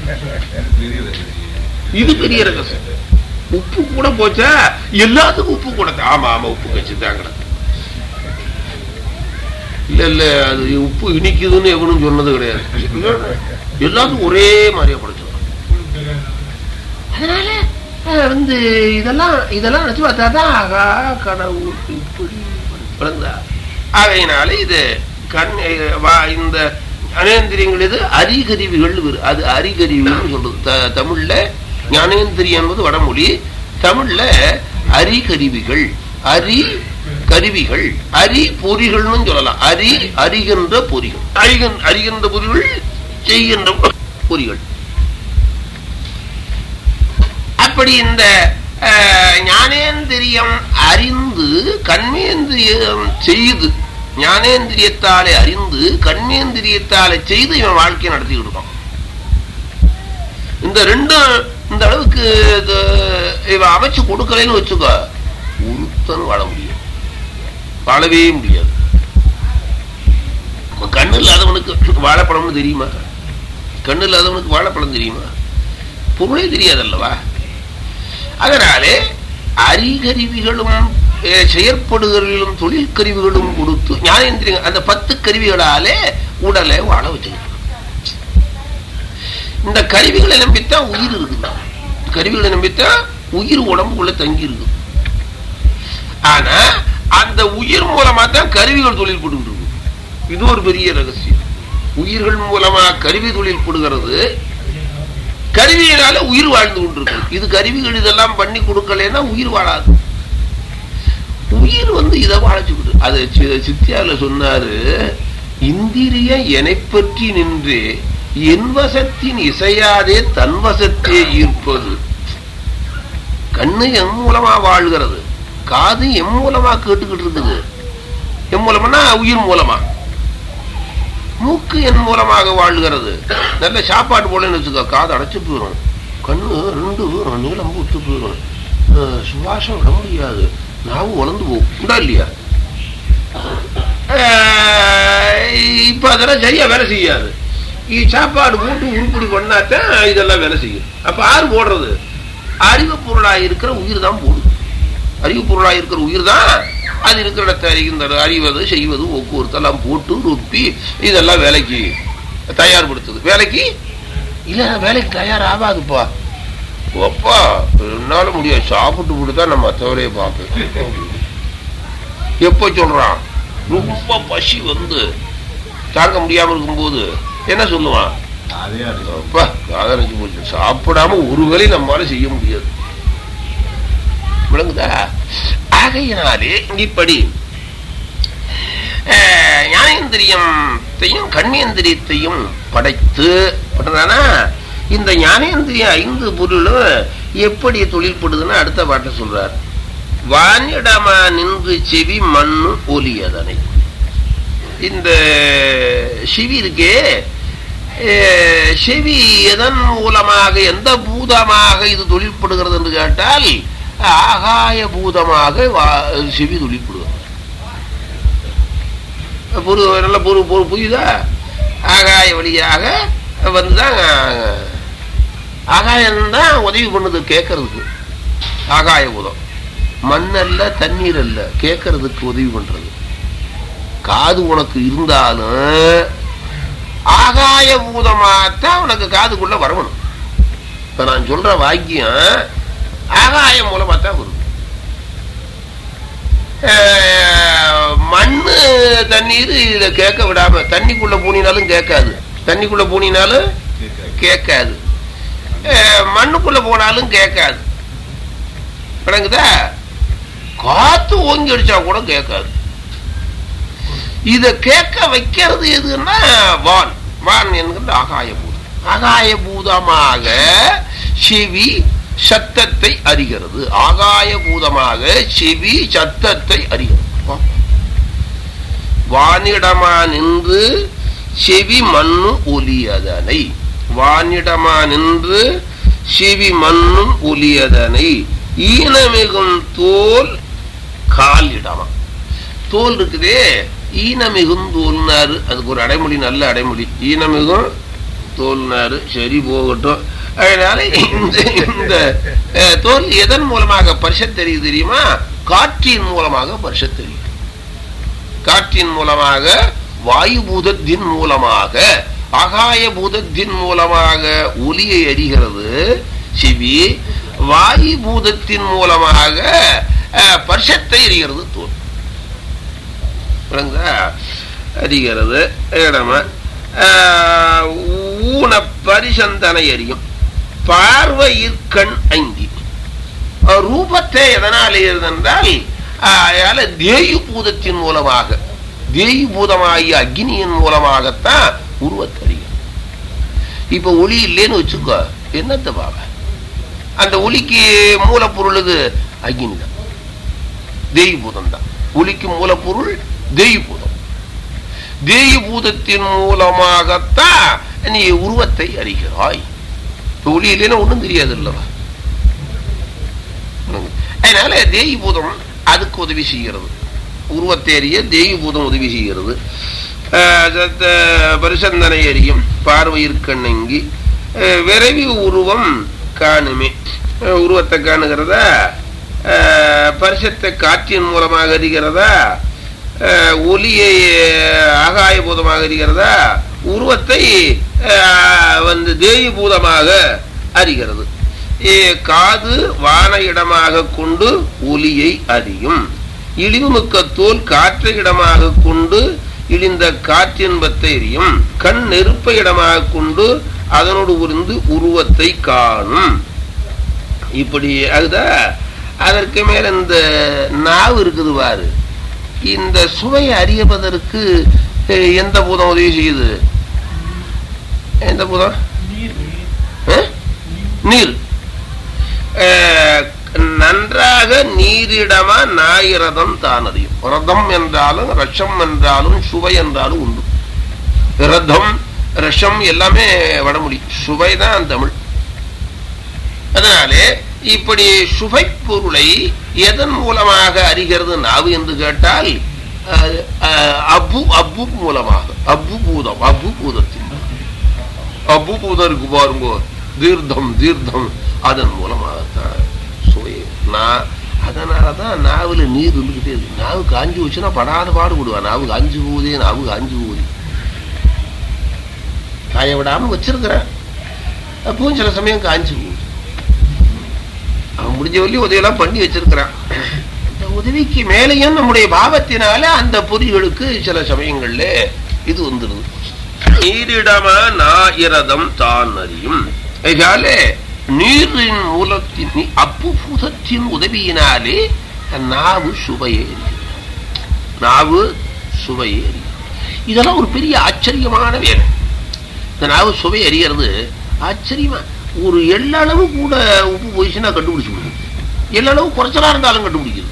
இது பெரிய ரகசியம் உப்பு கூட போச்சா எல்லாத்துக்கும் உப்பு கூட ஆமா ஆமா உப்பு கட்சி தான் கிடக்கு இல்ல இல்ல அது உப்பு இனிக்குதுன்னு எவனும் சொன்னது கிடையாது எல்லாத்துக்கும் ஒரே மாதிரியா படைச்சிருக்கான் அதனால அஹ், வந்து இதெல்லாம் இதெல்லாம் நினைச்சு பார்த்தா தான் ஆகா கடவுள் இப்படி பிறந்தா ஆகையினால இது கண் அஹ், வா- இந்த ஞானேந்திரியங்கள் இது அறிகருவிகள் வேறு. அது அறிகருவிகள் சொல்றது த- தமிழ்ல ஞானேந்திரியம் என்பது வடமொழி தமிழ்ல அறிகருவிகள் அறி கருவிகள் அறி பொறிகள்னு சொல்லலாம் அறி அறிகின்ற பொறிகள் அறிகின்ற அறிகின்ற பொறிகள் செய்கின்ற பொறிகள் அப்படி இந்த அஹ், ஞானேந்திரியம் அறிந்து கண்மேந்திரியம் செய்து ஞானேந்திரியத்தாலே அறிந்து கண்மேந்திரியத்தாலே செய்து இவன் வாழ்க்கையை நடத்திக்கிட்டு இருக்கான் இந்த ரெண்டும் இந்த அளவுக்கு இது இவன் அமைச்சு கொடுக்கலைன்னு வச்சுக்கோ ஒருத்தன் வாழ முடியும் வாழவே முடியாது கண்ணு இல்லாதவனுக்கு வாழைப்பழம்னு தெரியுமா கண்ணு இல்லாதவனுக்கு வாழைப்பழம் தெரியுமா பொருளே தெரியாதல்லவா அதனாலே அறிகருவிகளும் அஹ், செயற்படுகளிலும் தொழில் கருவிகளும் கொடுத்து ஞானேந்திரியங்கள் அந்த பத்து கருவிகளாலே உடலை வாழ வச்சுக்கிட்டு இந்த கருவிகளை நம்பித்தான் உயிர் இருக்குது கருவிகளை நம்பித்தான் உயிர் உடம்புக்குள்ள தங்கி இருக்கு ஆனா அந்த உயிர் மூலமா தான் கருவிகள் தொழில் போட்டு இருக்கு இது ஒரு பெரிய ரகசியம் உயிர்கள் மூலமா கருவி தொழில் போடுகிறது கருவியினால உயிர் வாழ்ந்து கொண்டிருக்கு இது கருவிகள் இதெல்லாம் பண்ணி கொடுக்கலன்னா உயிர் வாழாது உயிர் வந்து இதை வாழச்சுக்கிட்டு அது சி- சித்தியால சொன்னாரு இந்திரியம் என்னை பற்றி நின்று என் வசத்தின் இசையாதே தன் வசத்தே ஈர்ப்பது கண்ணு எம் மூலமா வாழ்கிறது காது எம் மூலமா கேட்டுக்கிட்டு இருக்குது எம் மூலமானா உயிர் மூலமா மூக்கு என் மூலமாக வாழ்கிறது நல்ல சாப்பாடு போலன்னு வச்சுக்கோ காது அடைச்சு போயிடும் கண்ணு ரெண்டு பேரும் நீளம் பூத்து போயிடும் அஹ் சுவாசம் விட முடியாது நாவும் உழந்து போகும் உண்டா இல்லையா அஹ் இப்ப அதெல்லாம் சரியா வேலை செய்யாது இ- சாப்பாடு போட்டு உருப்படி பண்ணாதான் இதெல்லாம் வேலை செய்யும் அப்ப ஆறு போடுறது அறிவு பொருளாக இருக்கிற உயிர் தான் போடுது அறிவு பொருளாக இருக்கிற உயிர் தான் அது இருக்கிற இடத்தை அறிகின்ற அறிவது செய்வது போக்குவரத்தெல்லாம் போட்டு ருப்பி இதெல்லாம் வேலைக்கு தயார்படுத்துது வேலைக்கு இல்ல வேலைக்கு தயார் ஆகாதுப்பா அப்பா என்னால முடியாது சாப்பிட்டு விட்டு தான் நம்ம மற்ற வேலையை பார்ப்பேன் எப்ப சொல்றான் ரொம்ப பசி வந்து தாங்க முடியாம இருக்கும்போது என்ன சொல்லுவான் அதே அது அப்பா காதலிச்சு போச்சு சாப்பிடாம ஒரு வேலை நம்மளால செய்ய முடியாது விளங்குதா ஆகையினாலே இப்படி அஹ், ஞானேந்திரியத்தையும் கண்ணேந்திரியத்தையும் படைத்து பண்றானா இந்த ஞானேந்திரிய ஐந்து பொருளும் எப்படி தொழில்படுதுன்னு அடுத்த பாட்டை சொல்றார் வானிடமா நின்று செவி மண்ணு ஒலியதனை இந்த செவி இருக்கே அஹ், செவி எதன் மூலமாக எந்த பூதமாக இது தொழில்படுகிறது என்று கேட்டால் ஆகாய பூதமாக வா- செவி தொழில்படுகிறது பொரு நல்ல பொரு பொரு புரியுதா ஆகாய வழியாக வந்துதான் ஆகாயம் தான் உதவி பண்ணுது கேட்கறதுக்கு ஆகாய பூதம் மண் அல்ல தண்ணீர் அல்ல கேட்கறதுக்கு உதவி பண்றது காது உனக்கு இருந்தாலும் ஆகாய பூதமாத்தான் உனக்கு காதுக்குள்ள வரணும் இப்ப நான் சொல்ற வாக்கியம் ஆகாயம் மூலமா தான் வரும் அஹ், மண்ணு தண்ணீர் இத கேட்க விடாம தண்ணிக்குள்ள பூனினாலும் கேட்காது தண்ணிக்குள்ள பூனினாலும் கேட்காது அஹ், மண்ணுக்குள்ள போனாலும் கேட்காது விளங்குதா காத்து ஓங்கி அடிச்சா கூட கேட்காது இத கேட்க வைக்கிறது எதுன்னா வான் வான் என்கிற ஆகாய பூதம் ஆகாய பூதமாக செவி சத்தத்தை அறிகிறது ஆகாய பூதமாக செவி சத்தத்தை அறிகிறது வா. வானிடமா நின்று செவி மண்ணு ஒலியதனை வானிடமா நின்று செவி மண்ணும் ஒலியதனை ஈனமிகும் தோல் காலிடமா தோல் இருக்குதே ஈனமிகும் தோல்னாரு அதுக்கு ஒரு அடைமொழி நல்ல அடைமொழி ஈனமிகும் தோல்னாரு சரி போகட்டும் அதனால இந்த இந்த அஹ், தோல் எதன் மூலமாக பரிசத் தெரியுது தெரியுமா காற்றின் மூலமாக பரிசத் தெரியும் காற்றின் மூலமாக வாயு பூதத்தின் மூலமாக ஆகாய பூதத்தின் மூலமாக ஒலியை அறிகிறது செவி வாயு பூதத்தின் மூலமாக அஹ், பர்ஷத்தை அறிகிறது தோல் விளங்குதா அறிகிறது இடம ஆஹ், ஊன பரிசந்தனை அறியும் பார்வையிற்கண் ஐந்தி அஹ், ரூபத்தை எதனால் என்றால் அயால தேயு பூதத்தின் மூலமாக தேயு பூதமாகிய அக்னியின் மூலமாகத்தான் உருவத்தை அறியும் இப்ப ஒளி இல்லைன்னு வச்சுக்கோ என்னத்த பாவ அந்த ஒளிக்கு மூலப்பொருள் இது அக்னி தான் தேயு பூதம் தான் ஒளிக்கு மூலப்பொருள் தேயு பூதம் தேயு பூதத்தின் மூலமாகத்தான் நீ உருவத்தை அறிகிறாய் இப்ப ஒளி இல்லைன்னா ஒண்ணும் தெரியாது இல்லவா அதனால தேயு பூதம் அதுக்கு உதவி செய்கிறது உருவத்தை அறிய தேயு பூதம் உதவி செய்கிறது ஆஹ் சத்த- பரிசந்தனை அறியும் பார்வையிற்கண்ணங்கி ஆஹ் விரைவி உருவம் காணுமே ஆஹ் உருவத்தை காணுகிறதா ஆஹ் பரிசத்தை காற்றின் மூலமாக அறிகிறதா ஆஹ் ஒலியை ஆஹ் ஆகாய பூதமாக அறிகிறதா உருவத்தை ஆஹ் வந்து தேயு பூதமாக அறிகிறது ஏ, காது வான இடமாக கொண்டு ஒலியை அறியும் இழிவுமிக்க தோல் காற்றை இடமாக கொண்டு இழிந்த காற்றின்பத்தை எரியும் கண் நெருப்பை இடமாக கொண்டு அதனோடு உருந்து உருவத்தை காணும் இப்படி அதுதா அதற்கு மேல இந்த நாவு இருக்குது பாரு இந்த சுவையை அறியப்பதற்கு அஹ், எந்த பூதம் உதவி செய்யுது எந்த பூதம் அஹ்? நீர் அஹ், நன்றாக நீரிடமா நாயிரதம் தானதையும் ரதம் என்றாலும் ரஷம் என்றாலும் சுவை என்றாலும் உண்டு ரதம் ரஷம் எல்லாமே வடமொழி சுவை தான் தமிழ் அதனாலே இப்படி சுவை பொருளை எதன் மூலமாக அறிகிறது நாவு என்று கேட்டால் அஹ், அஹ், அப்பு அப்பு மூலமாக அப்பு பூதம் அப்பு பூதத்தின் அப்பு பூதம் இருக்கு பாருங்க தீர்த்தம் தீர்த்தம் அதன் மூலமாகத்தான் சுவை நான் அதனாலதான் நாவுல நீர் இருந்துகிட்டே இருக்கு நாவு காஞ்சி வச்சுன்னா படாத பாடுபடுவா நாவு காஞ்சி போகுதே நாவு காஞ்சி போகுது காய விடாம வச்சிருக்கிறேன் அப்பவும் சில சமயம் காஞ்சி போகுது அவன் முடிஞ்ச வரையும் உதவியெல்லாம் பண்ணி வச்சிருக்கிறான் அந்த உதவிக்கு மேலேயும் நம்முடைய பாவத்தினால அந்த பொறிகளுக்கு சில சமயங்கள்ல இது வந்துருது நீரிடம நாயிரதம் தான் அறியும் இதனாலே நீரின் மூலத்தின் நீ- அப்புபூதத்தின் உதவியினாலே நாவு சுவையை அறியும். நாவு சுவையை அறியும். இதெல்லாம் ஒரு பெரிய ஆச்சரியமான வேலை இந்த நாவு சுவை அறியறது ஆச்சரியமா ஒரு எள்ளளவு கூட உப்பு போயிடுச்சுன்னா கண்டுபிடிச்சு விடுது எள்ளளவு குறைச்சலா இருந்தாலும் கண்டுபிடிக்குது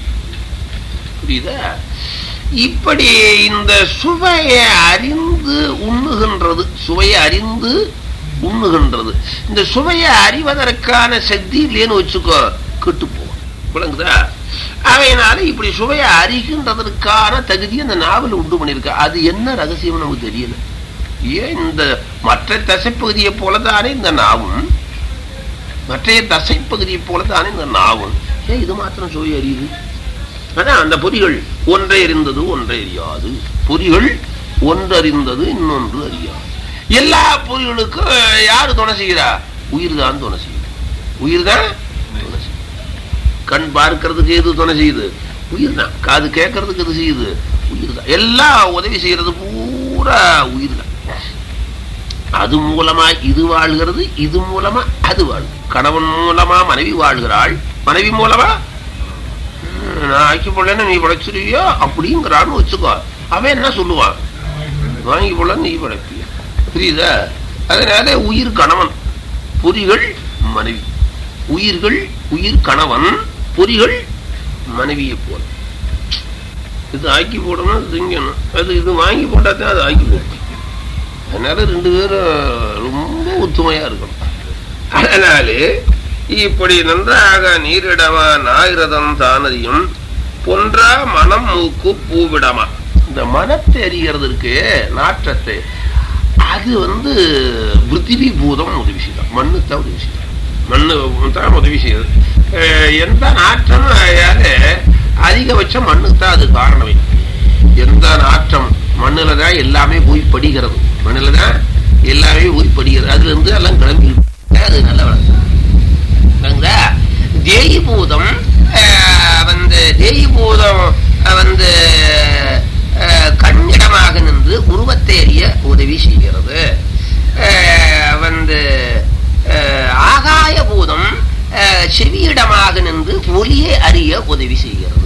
புரியுதா இப்படி இந்த சுவையை அறிந்து உண்ணுகின்றது சுவையை அறிந்து உண்ணுகின்றது இந்த சுவையை அறிவதற்கான சக்தி இல்லைன்னு வச்சுக்கோ கெட்டு போகும் விளங்குதா அவையினால இப்படி சுவையை அறிகின்றதற்கான தகுதி அந்த நாவல் உண்டு பண்ணியிருக்க அது என்ன ரகசியம் நமக்கு தெரியல ஏன் இந்த மற்ற தசைப்பகுதியை போலதானே இந்த நாவும் மற்றைய தசைப்பகுதியை போலதானே இந்த நாவும் ஏன் இது மாத்திரம் சுவை அறியுது அதான் அந்த பொறிகள் ஒன்றை அறிந்தது ஒன்றை அறியாது பொறிகள் ஒன்றறிந்தது இன்னொன்று அறியாது எல்லா பொறிகளுக்கும் யாரு துணை செய்கிறா உயிர் தான் துணை செய்யுது உயிர் தான் துணை செய்யுது கண் பார்க்கறதுக்கு எது துணை செய்யுது உயிர் தான் காது கேட்கறதுக்கு எது செய்யுது உயிர் தான் எல்லாம் உதவி செய்யறது பூரா உயிர் தான் அது மூலமா இது வாழ்கிறது இது மூலமா அது வாழ் கணவன் மூலமா மனைவி வாழ்கிறாள் மனைவி மூலமா "ம், நான் ஆக்கி போடலன்னு நீ படைச்சிருவியோ அப்படிங்கிறான்னு வச்சுக்கோ அவன் என்ன சொல்லுவான் வாங்கி போல நீ படைப்பிய புரியுதா அதனால உயிர் கணவன் பொறிகள் மனைவி உயிர்கள் உயிர் கணவன் பொறிகள் மனைவியை போல இது ஆக்கி போடணும் அது திங்கணும் அது இது வாங்கி போட்டா தான் அது ஆக்கி போடும் அதனால ரெண்டு பேரும் ரொம்ப ஒத்துமையா இருக்கணும் அதனாலே இப்படி நன்றாக நீரிடமா நாயிரதம் தானதியும் பொன்றா மனம் மூக்கு பூவிடமா இந்த மனத்தை அறிகிறதுக்கு நாற்றத்தை அது வந்து பிருத்திவி பூதம் உதவி செய்யும் மண்ணு தான் உதவி செய்யும் மண்ணு தான் உதவி செய்யுது அஹ் எந்த நாற்றம் ஆயால அதிகபட்சம் மண்ணுக்கு தான் அது காரணமே எந்த நாற்றம் மண்ணுல தான் எல்லாமே போய் படிகிறது மண்ணுல தான் எல்லாமே போய் படிக்கிறது அதுல இருந்து எல்லாம் கிளம்பி அது நல்ல வளர்ச்சி விளங்குதா? தேயிபூதம் அஹ், வந்து தேயிபூதம் அஹ், வந்து அஹ், கண்ணிடமாக நின்று உருவத்தை அறிய உதவி செய்கிறது அஹ், வந்து அஹ், ஆகாய பூதம் அஹ், செவியிடமாக நின்று ஒலியை அறிய உதவி செய்கிறது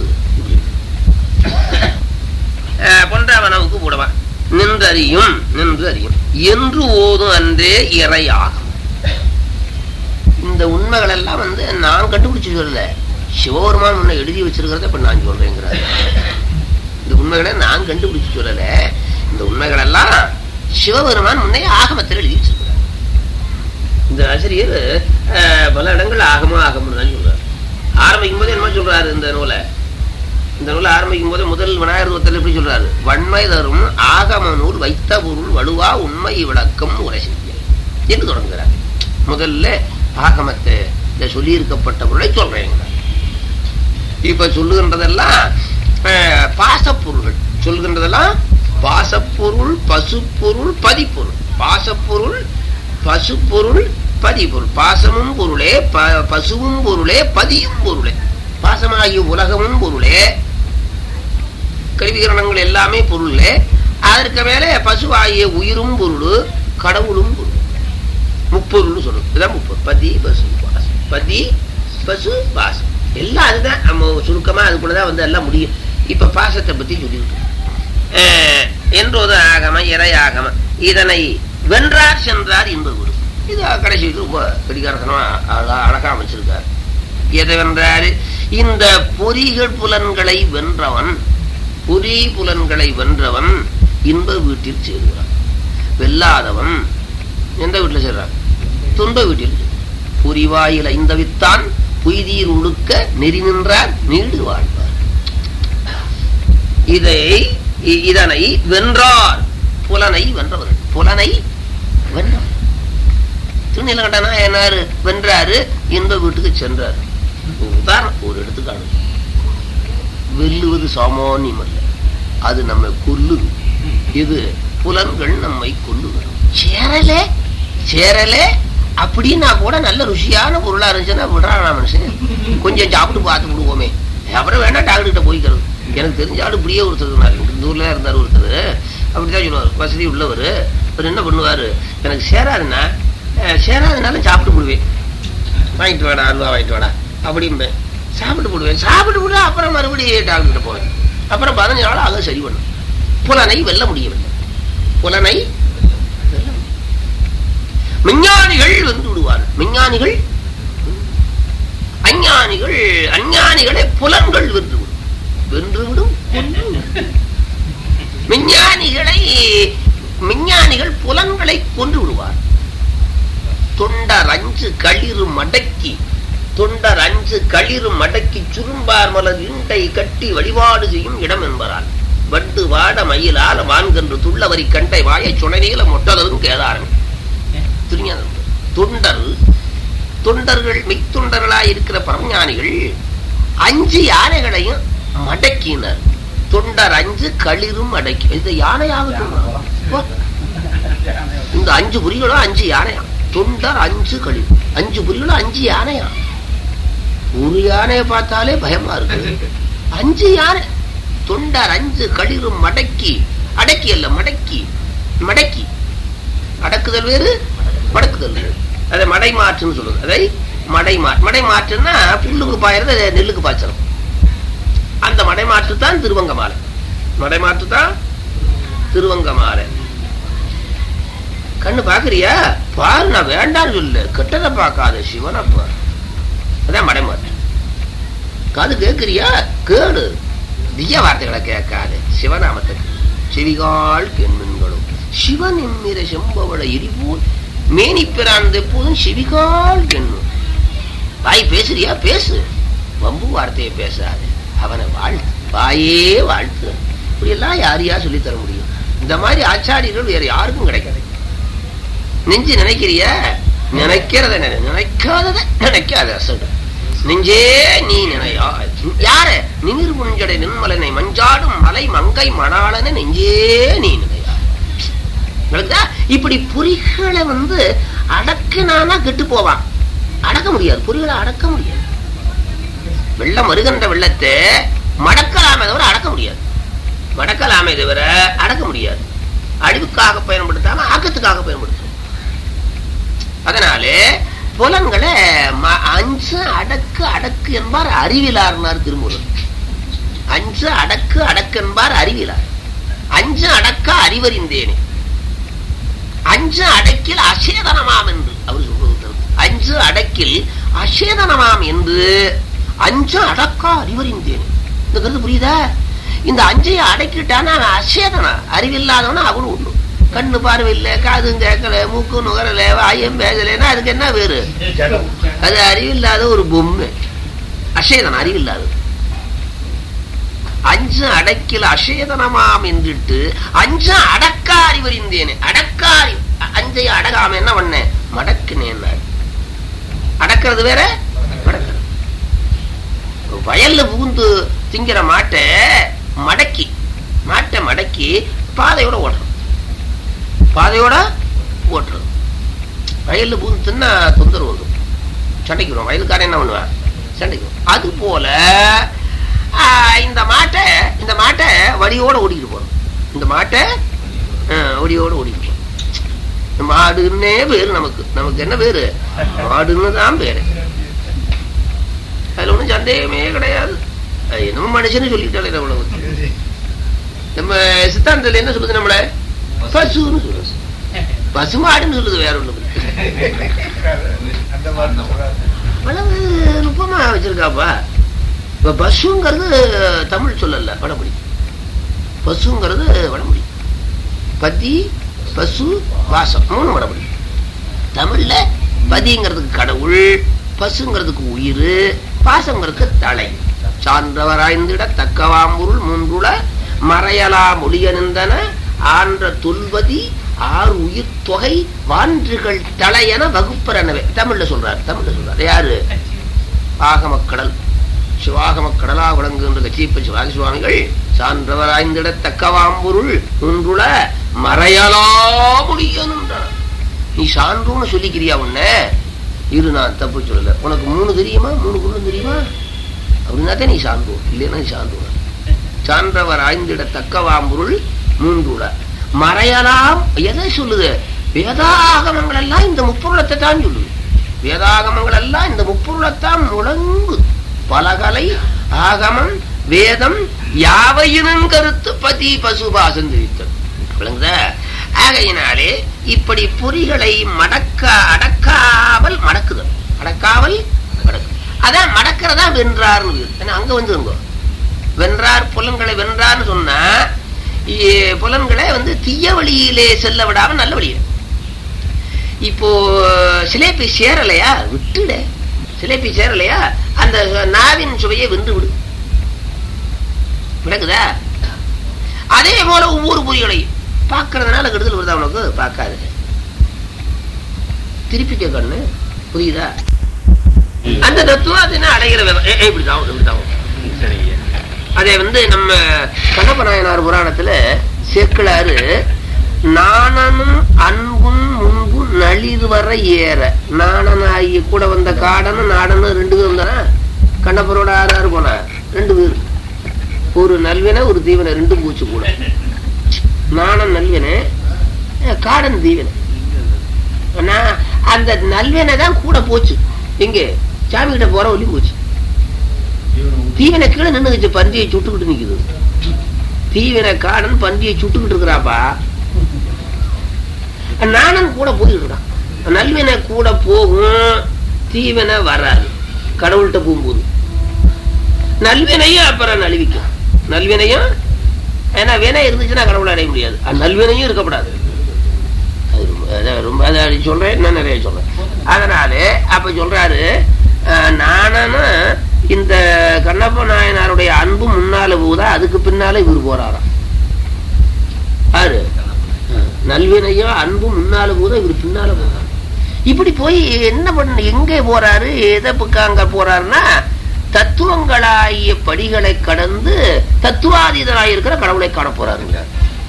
அஹ், பொன்றாவனவுக்கு போடுவான் நின்றறியும் நின்று அறியும் என்று ஓதும் அன்றே இறையாகும் இந்த உண்மைகள் எல்லாம் வந்து நான் கண்டுபிடிச்சு சொல்லல சிவபெருமான் முன்ன எழுதி வச்சிருக்கிறத இப்ப நான் சொல்றேங்கிறார் இந்த உண்மைகளை நான் கண்டுபிடிச்சு சொல்லல இந்த உண்மைகள் எல்லாம் சிவபெருமான் முன்னே ஆகமத்தில் எழுதி வச்சிருக்கிறார் இந்த ஆசிரியர் அஹ், பல இடங்கள் ஆகமம் ஆகம்னு தான் சொல்றாரு ஆரம்பிக்கும் போது என்ன சொல்றாரு இந்த நூலை இந்த நூலை ஆரம்பிக்கும் போது முதல் விநாயகர் தூரத்தில் எப்படி சொல்றாரு வன்மை தரும் ஆகம நூல் வைத்த பொருள் வலுவா உண்மை விளக்கம் உரை செய்ய என்று தொடங்குகிறார் முதல்ல ஆகமத்தை இந்த சொல்லியிருக்கப்பட்ட பொருளை சொல்றேங்க இப்ப சொல்லுகின்றதெல்லாம் அஹ், பாசப்பொருள்கள் சொல்கின்றதெல்லாம் பாசப்பொருள் பசுப்பொருள் பதிப்பொருள் பாசப்பொருள் பசுப்பொருள் பதிப்பொருள் பாசமும் பொருளே ப- பசுவும் பொருளே பதியும் பொருளே பாசமாகிய உலகமும் பொருளே கருவிகரணங்கள் எல்லாமே பொருளே அதற்கு மேலே பசுவாகிய உயிரும் பொருள் கடவுளும் பொருள் முப்பொருள்னு சொல்லணும் இதுதான் முப்பொருள் பதி பசு பாசம் பதி பசு பாசம் எல்லாம் அதுதான் நம்ம சுருக்கமா அதுக்குள்ளதான் வந்து எல்லாம் முடியும் இப்ப பாசத்தை பத்தி சொல்லியிருக்கோம் அஹ், என்றொரு ஆகம இறை ஆகம இதனை வென்றார் சென்றார் இன்ப குரு இது கடைசிக்கு ரொம்ப கடிகாரசனமா அழகா அழகா அமைச்சிருக்கார் எதை வென்றாரு இந்த பொறிகள் புலன்களை வென்றவன் பொறி புலன்களை வென்றவன் இன்ப வீட்டில் சேருகிறான் வெல்லாதவன் எந்த வீட்டில் சேர்றான் துன்ப வீட்டில் புரிவாயில் ஐந்தவித்தான் பொய்தீர் உழுக்க நெறி நின்றார் நீடு வாழ்வார் இதை இ- இதனை வென்றார் புலனை வென்றவர்கள் புலனை வென்றவர் திருநீலகண்டனா என்னாரு வென்றாரு இன்ப வீட்டுக்கு சென்றார் உதாரணம் ஒரு எடுத்துக்காடு வெல்லுவது சாமானியம் அல்ல அது நம்மை கொல்லுது இது புலன்கள் நம்மை கொல்லுகிறது சேரலே சேரலே அப்படின்னா கூட நல்ல ருசியான பொருளா இருந்துச்சுன்னா விடுறான் மனுஷன் கொஞ்சம் சாப்பிட்டு பார்த்து விடுவோமே அப்புறம் வேணா டாக்டர் கிட்ட போய்க்கிறது எனக்கு தெரிஞ்ச ஆளு இப்படியே ஒருத்தர் இந்த ஊர்ல இருந்தார் ஒருத்தர் அப்படிதான் சொல்லுவார் வசதி உள்ளவர் அவர் என்ன பண்ணுவாரு எனக்கு சேராதுன்னா அஹ், சேராதுனாலும் சாப்பிட்டு விடுவேன் வாங்கிட்டு வாடா அல்வா வாங்கிட்டு வாடா அப்படிம்பேன் சாப்பிட்டு போடுவேன் சாப்பிட்டு போட்டு அப்புறம் மறுபடியும் டாக்டர் கிட்ட போவேன் அப்புறம் பதினஞ்சு நாள் ஆக சரி பண்ணும் புலனை வெல்ல முடியவில்லை புலனை வெல்ல முடியவில்லை. விஞ்ஞானிகள் வந்து விடுவார் விஞ்ஞானிகள் அஞ்ஞானிகள் அஞ்ஞானிகளை புலன்கள் வென்று விடும் வென்று விடும் கொன்று விடும். விஞ்ஞானிகளை விஞ்ஞானிகள் புலன்களை கொன்று விடுவார் தொண்டர் அஞ்சு களிறு மடக்கி தொண்டர் அஞ்சு களிறு மடக்கி சுரும்பார் மலர் இண்டை கட்டி வழிபாடு செய்யும் இடம் என்பரால் வண்டு வாட மயிலால வான்கன்று துள்ளவரி கண்டை வாயை சுனைநீல மொட்டலரும் கேதாரமே திருஞானம் தொண்டர் தொண்டர்கள் மெய்த்தொண்டர்களாய் இருக்கிற பரமஞானிகள் அஞ்சு யானைகளையும் மடக்கினர் தொண்டர் அஞ்சு களிரும் அடக்கி இந்த யானையாக சொல்றாங்க. வா. இந்த அஞ்சு புரிகளும் அஞ்சு யானையா தொண்டர் அஞ்சு களி அஞ்சு புரிகளும் அஞ்சு யானையா ஒரு யானையை பார்த்தாலே பயமா இருக்கு அஞ்சு யானை தொண்டர் அஞ்சு களிரும் மடக்கி அடக்கி அல்ல மடக்கி மடக்கி அடக்குதல் வேறு மடக்குதல் வேறு அதை மடை மாற்றுன்னு சொல்லுது அதை மடை மாற்று மடை மாற்றுன்னா புல்லுக்கு பாயறது அது நெல்லுக்கு பாய்ச்சணும் அந்த மடை மாற்று தான் திருவங்க மாலை மடை மாற்று தான் திருவங்க மாலை கண்ணு பாக்குறியா பாரு நான் வேண்டாம்னு சொல்லு கெட்டதை பார்க்காத சிவனை பாரு அதான் மடை மாற்று காது கேட்கிறியா கேடு திய வார்த்தைகளை கேட்காது சிவநாமத்துக்கு செவிகால் பெண்மண்களும் சிவன் என்கிற செம்பவள எரிபோல் மேனி பிறாந்த எப்போதும் செவிகால் பெண்ணும் வாய் பேசுறியா பேசு வம்பு வார்த்தையை பேசாது அவனை வாழ்த்து வாயே வாழ்த்து இப்படி எல்லாம் யார் யார் சொல்லித் தர முடியும் இந்த மாதிரி ஆச்சாரியர்கள் வேற யாருக்கும் கிடைக்காது நெஞ்சு நினைக்கிறிய நினைக்கிறத நினை நினைக்காதத நினைக்காத அசடு நெஞ்சே நீ நினையா யார நிமிர் முஞ்சடை நின்மலனை மஞ்சாடும் மலை மங்கை மணாளன நெஞ்சே நீ நினையா விளக்குதா? இப்படி பொறிகளை வந்து அடக்குனானா கெட்டு போவான் அடக்க முடியாது பொறிகளை அடக்க முடியாது வெள்ளம் வருகின்ற வெள்ளத்தை மடக்கலாமே தவிர அடக்க முடியாது மடக்கலாமே தவிர அடக்க முடியாது அழிவுக்காக பயன்படுத்தாம ஆக்கத்துக்காக பயன்படுத்தணும் அதனாலே புலன்களை ம- அஞ்சு அடக்கு அடக்கு என்பார் அறிவிலார்னார் திருமூலர் அஞ்சு அடக்கு அடக்கு என்பார் அறிவிலார் அஞ்சு அடக்க அறிவறிந்தேனே அஞ்சு அடக்கில் அசேதனமாம் என்று அவர் சொல்வது கருத்து. அஞ்சு அடக்கில் அசேதனமாம் என்று அஞ்சு அடக்கா அறிவறிந்தேன் இந்த கருத்து புரியுதா இந்த அஞ்சையை அடக்கிட்டானா அவன் அசேதனா அறிவில்லாதவனா அவனு ஒண்ணு கண்ணு பார்வை இல்ல காதும் கேட்கல மூக்கு நுகரல வாயம் பேசலைன்னா அதுக்கு என்ன வேறு அது அறிவில்லாத ஒரு பொம்மை அசேதனம் அறிவில்லாதது அஞ்சு அடக்கில் அசேதனமாம் என்றிட்டு அஞ்சு அடக்கா அறிவறிந்தேனே அடக்கா அறி- அ- அஞ்சை அடகாம என்ன பண்ணேன் மடக்குனேன் அடக்கிறது வேற மடக்கிறது வயல்ல புகுந்து திங்கிற மாட்டை மடக்கி மாட்டை மடக்கி பாதையோட ஓட்டுறது பாதையோட ஓட்டுறது வயல்ல புகுந்து தின்னா தொந்தரவு வந்துடும் சண்டைக்கு வரும் வயலுக்காரன் என்ன பண்ணுவான் சண்டைக்கு வரும். அது போல ஆ, இந்த மாட்டை இந்த மாட்டை வழியோட ஓடிக்கிட்டு போறோம் இந்த மாட்டை ஆ, வழியோட ஓடிக்கிட்டு போறோம் மாடுன்னே பேரு நமக்கு நமக்கு என்ன பேரு மாடுன்னு தான் பேரு அதுல ஒண்ணும் சந்தேகமே கிடையாது அது என்னமோ மனுஷன்னு சொல்லிட்டாலே அவ்வளவு நம்ம சித்தாந்தத்துல என்ன சொல்லுது நம்மள பசுன்னு சொல்லுது பசுமாடுன்னு சொல்லுது வேற ஒண்ணு அவ்வளவு நுட்பமா வச்சிருக்காப்பா இப்ப பசுங்கிறது தமிழ் சொல்லல வடமொழி பசுங்கிறது வடமொழி பதி பசு வாசம் மூணு வடமொழி தமிழ்ல பதிங்கிறதுக்கு கடவுள் பசுங்கிறதுக்கு உயிர் பாசங்கிறதுக்கு தலை சான்றவராய்ந்திட தக்கவாம்பொருள் மூன்றுல மறையலா மொழியனிந்தன ஆன்ற தொல்வதி ஆறு உயிர் தொகை வான்றுகள் தலையென வகுப்பரனவே தமிழ்ல சொல்றாரு தமிழ்ல சொல்றாரு யாரு ஆகமக்கடல் சிவாகமக் கடலா விளங்குகின்ற கச்சியப்ப சிவாதி சுவாமிகள் சான்றவராய்ந்திட தக்கவாம்பொருள் ஒன்றுள மறையலா முடியனுன்றார் நீ சான்றோன்னு சொல்லிக்கிறியா உன்ன இரு நான் தப்பு சொல்லல உனக்கு மூணு தெரியுமா மூணு குணம் தெரியுமா அப்படின்னா தான் நீ சான்றோம் இல்லைன்னா நீ சான்றோம் சான்றவர் ஆய்ந்திட தக்கவாம்பொருள் மூன்றுள மறையலாம் எதை சொல்லுது வேதாகமங்கள் எல்லாம் இந்த முப்பொருளத்தை தான் சொல்லுது வேதாகமங்கள் எல்லாம் இந்த முப்பொருளைத்தான் முழங்கு பலகலை ஆகமம் வேதம் யாவையினும் கருத்து பதி பசுபாசம் தெரிவித்தல் விளங்குதா ஆகையினாலே இப்படி பொறிகளை மடக்க அடக்காமல் மடக்குதல் அடக்காமல் மடக்கு அதான் மடக்கிறதா வென்றார்னு பேரு. ஏன்னா அங்க வந்து இருங்கோ வென்றார் புலன்களை வென்றார்னு சொன்னா இ- புலன்களை வந்து தீய வழியிலே செல்ல விடாம நல்ல வழியில இப்போ சிலேபி சேரலையா விட்டுட சிலேபி சேரலையா அந்த நாவின் சுவையை வென்று விடு விளக்குதா அதே போல ஒவ்வொரு பொறிகளையும் பார்க்கறதுனால கெடுதல் வருதா உனக்கு பார்க்காது திருப்பி கேட்கணும் புரியுதா அந்த தத்துவம் அது என்ன அடைகிற விதம் ஏ, ஏ, இப்படிதான் இப்படிதான் சரிங்க அதே வந்து நம்ம கண்ணப்பநாயனார் புராணத்துல சேக்கிழாரு நாணனும் அன்பும் முன்பும் நளிர் வர ஏற நாணனாகி கூட வந்த காடனும் நாடனும் ரெண்டு பேரும் தானே கண்ணப்பரோட ஆறாறு போனார் ரெண்டு பேர் ஒரு நல்வினை ஒரு தீவனை ரெண்டும் பூச்சு கூட நாணன் நல்வினை அஹ் காடன் தீவனை ஆனா அந்த நல்வினை தான் கூட போச்சு எங்க சாமி கிட்ட போற ஒளி போச்சு தீவனை கீழே நின்னுச்சு பன்றியை சுட்டுக்கிட்டு நிக்குது தீவனை காடன் பன்றியை சுட்டுக்கிட்டு இருக்கிறாப்பா நானும் கூட போயிட்டு இருக்கான் நல்வினை கூட போகும் தீவனை வராது கடவுள்கிட்ட போகும்போது நல்வினையும் அப்புறம் நழுவிக்கும் நல்வினையும் ஏன்னா வினை இருந்துச்சுன்னா கடவுளை அடைய முடியாது அது நல்வினையும் இருக்கக்கூடாது அது ரொம்ப- அதான் ரொம்ப அதை அப்படி சொல்றேன் இன்னும் நிறைய சொல்றேன் அதனால அப்ப சொல்றாரு அஹ், நானும் இந்த கண்ணப்ப நாயனாருடைய அன்பு முன்னால போகுதா அதுக்கு பின்னால இவர் போறாராம் ஆறு நல்வினையும் அன்பு முன்னால போகுதா இவர் பின்னால போறாரு இப்படி போய் என்ன பண்ண எங்கே போறாரு எதை பக்கம் அங்க போறாருன்னா தத்துவங்களாகிய படிகளை கடந்து தத்துவாதீதராய் இருக்கிற கடவுளை காண போறாருங்க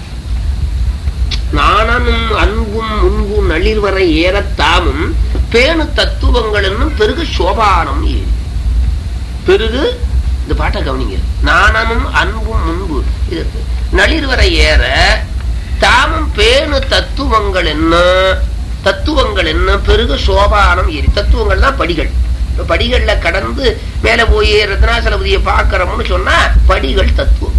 நாணனும் அன்பும் முன்பும் நளிர் வரை ஏறத்தாமும் பேணு தத்துவங்கள் என்னும் பெருகு சோபானம் ஏறி பெருகு இந்த பாட்டை கவனிங்க நாணனும் அன்பும் முன்பு இது நளிர் வரை ஏற தாமும் பேணு தத்துவங்கள் என்ன தத்துவங்கள் என்ன பெருகு சோபானம் ஏறி தத்துவங்கள் தான் படிகள் இப்ப படிகள்ல கடந்து மேல போய் ரத்னாசலபதியை பார்க்கறோம்னு சொன்னா படிகள் தத்துவம்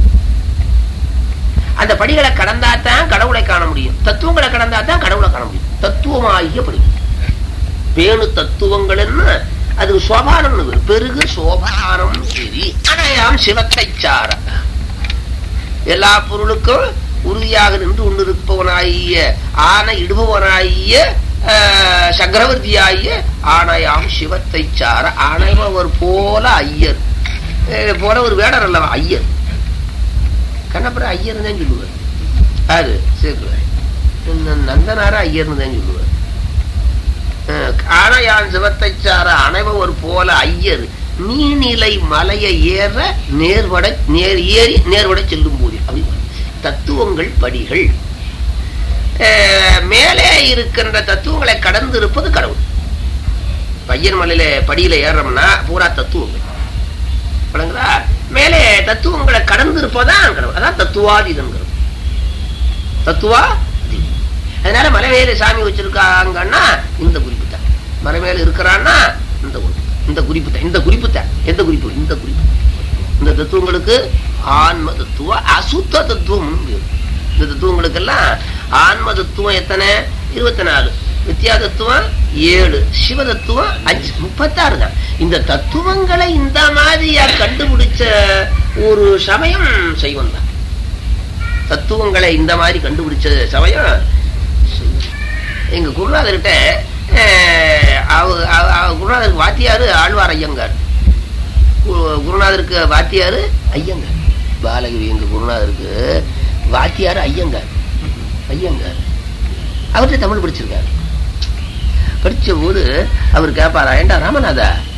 அந்த படிகளை கடந்தாதான் கடவுளை காண முடியும் தத்துவங்களை கடந்தாதான் கடவுளை காண முடியும் தத்துவமாகிய படி பேணு தத்துவங்கள் என்ன அது சோபானம் பெருகு சோபானம் சரி அனையாம் சிவத்தை சார எல்லா பொருளுக்கும் உறுதியாக நின்று கொண்டிருப்பவனாகிய ஆனை இடுபவனாகிய ஆஹ், சக்கரவர்த்தியாகிய ஆணையாம் சிவத்தை சார ஆணைவர் போல ஐயர் அஹ், போல ஒரு வேடர் அல்லவா ஐயர் கண்ணப்புற ஐயர் தான் சொல்லுவார் அது சேர்க்குவார் நந்தனார ஐயர்னு தான் சொல்லுவார் அஹ், ஆணையான் சிவத்தை சார அனைவர் போல ஐயர் நீர்நிலை மலையை ஏற நேர்வட நேர் ஏறி நேர்வட செல்லும் போது அப்படி தத்துவங்கள் படிகள் அஹ், மேலே இருக்கின்ற தத்துவங்களை கடந்து இருப்பது கடவுள் பையன் மலையில படியில ஏறோம்னா பூரா தத்துவங்கள் விளங்குதா மேலே தத்துவங்களை கடந்து இருப்பதான் கடவுள் அதான் தத்துவாதீதங்கிறது தத்துவா அதனால மலை மேல சாமி வச்சிருக்காங்கன்னா இந்த குறிப்பு தான் மலை மேல இருக்கிறான்னா இந்த குறிப்பு இந்த குறிப்பு தான் இந்த குறிப்பு தான் எந்த குறிப்பு இந்த குறிப்பு இந்த தத்துவங்களுக்கு ஆன்ம தத்துவம் அசுத்த தத்துவம் பேரு. இந்த தத்துவங்களுக்கெல்லாம் ஆன்ம தத்துவம் எத்தனை இருபத்தி நாலு வித்யா தத்துவம் ஏழு சிவ தத்துவம் அஞ்சு முப்பத்தாறு தான் இந்த தத்துவங்களை இந்த மாதிரியா கண்டுபிடிச்ச ஒரு சமயம் செய்வம் தான் தத்துவங்களை இந்த மாதிரி கண்டுபிடிச்ச சமயம் சைவம். எங்க குருநாதர்கிட்ட அஹ், அவ- அவ- அவ குருநாதருக்கு வாத்தியாரு ஆழ்வார் ஐயங்கார் கு- குருநாதருக்கு வாத்தியாரு ஐயங்கார் பாலகிரி எங்க குருநாதருக்கு வாத்தியாரு ஐயங்கார் ஐயங்கார் அவர்கிட்ட தமிழ் படிச்சிருக்காரு படிச்ச போது அவர் கேட்பாரா ஏண்டா ராமநாதா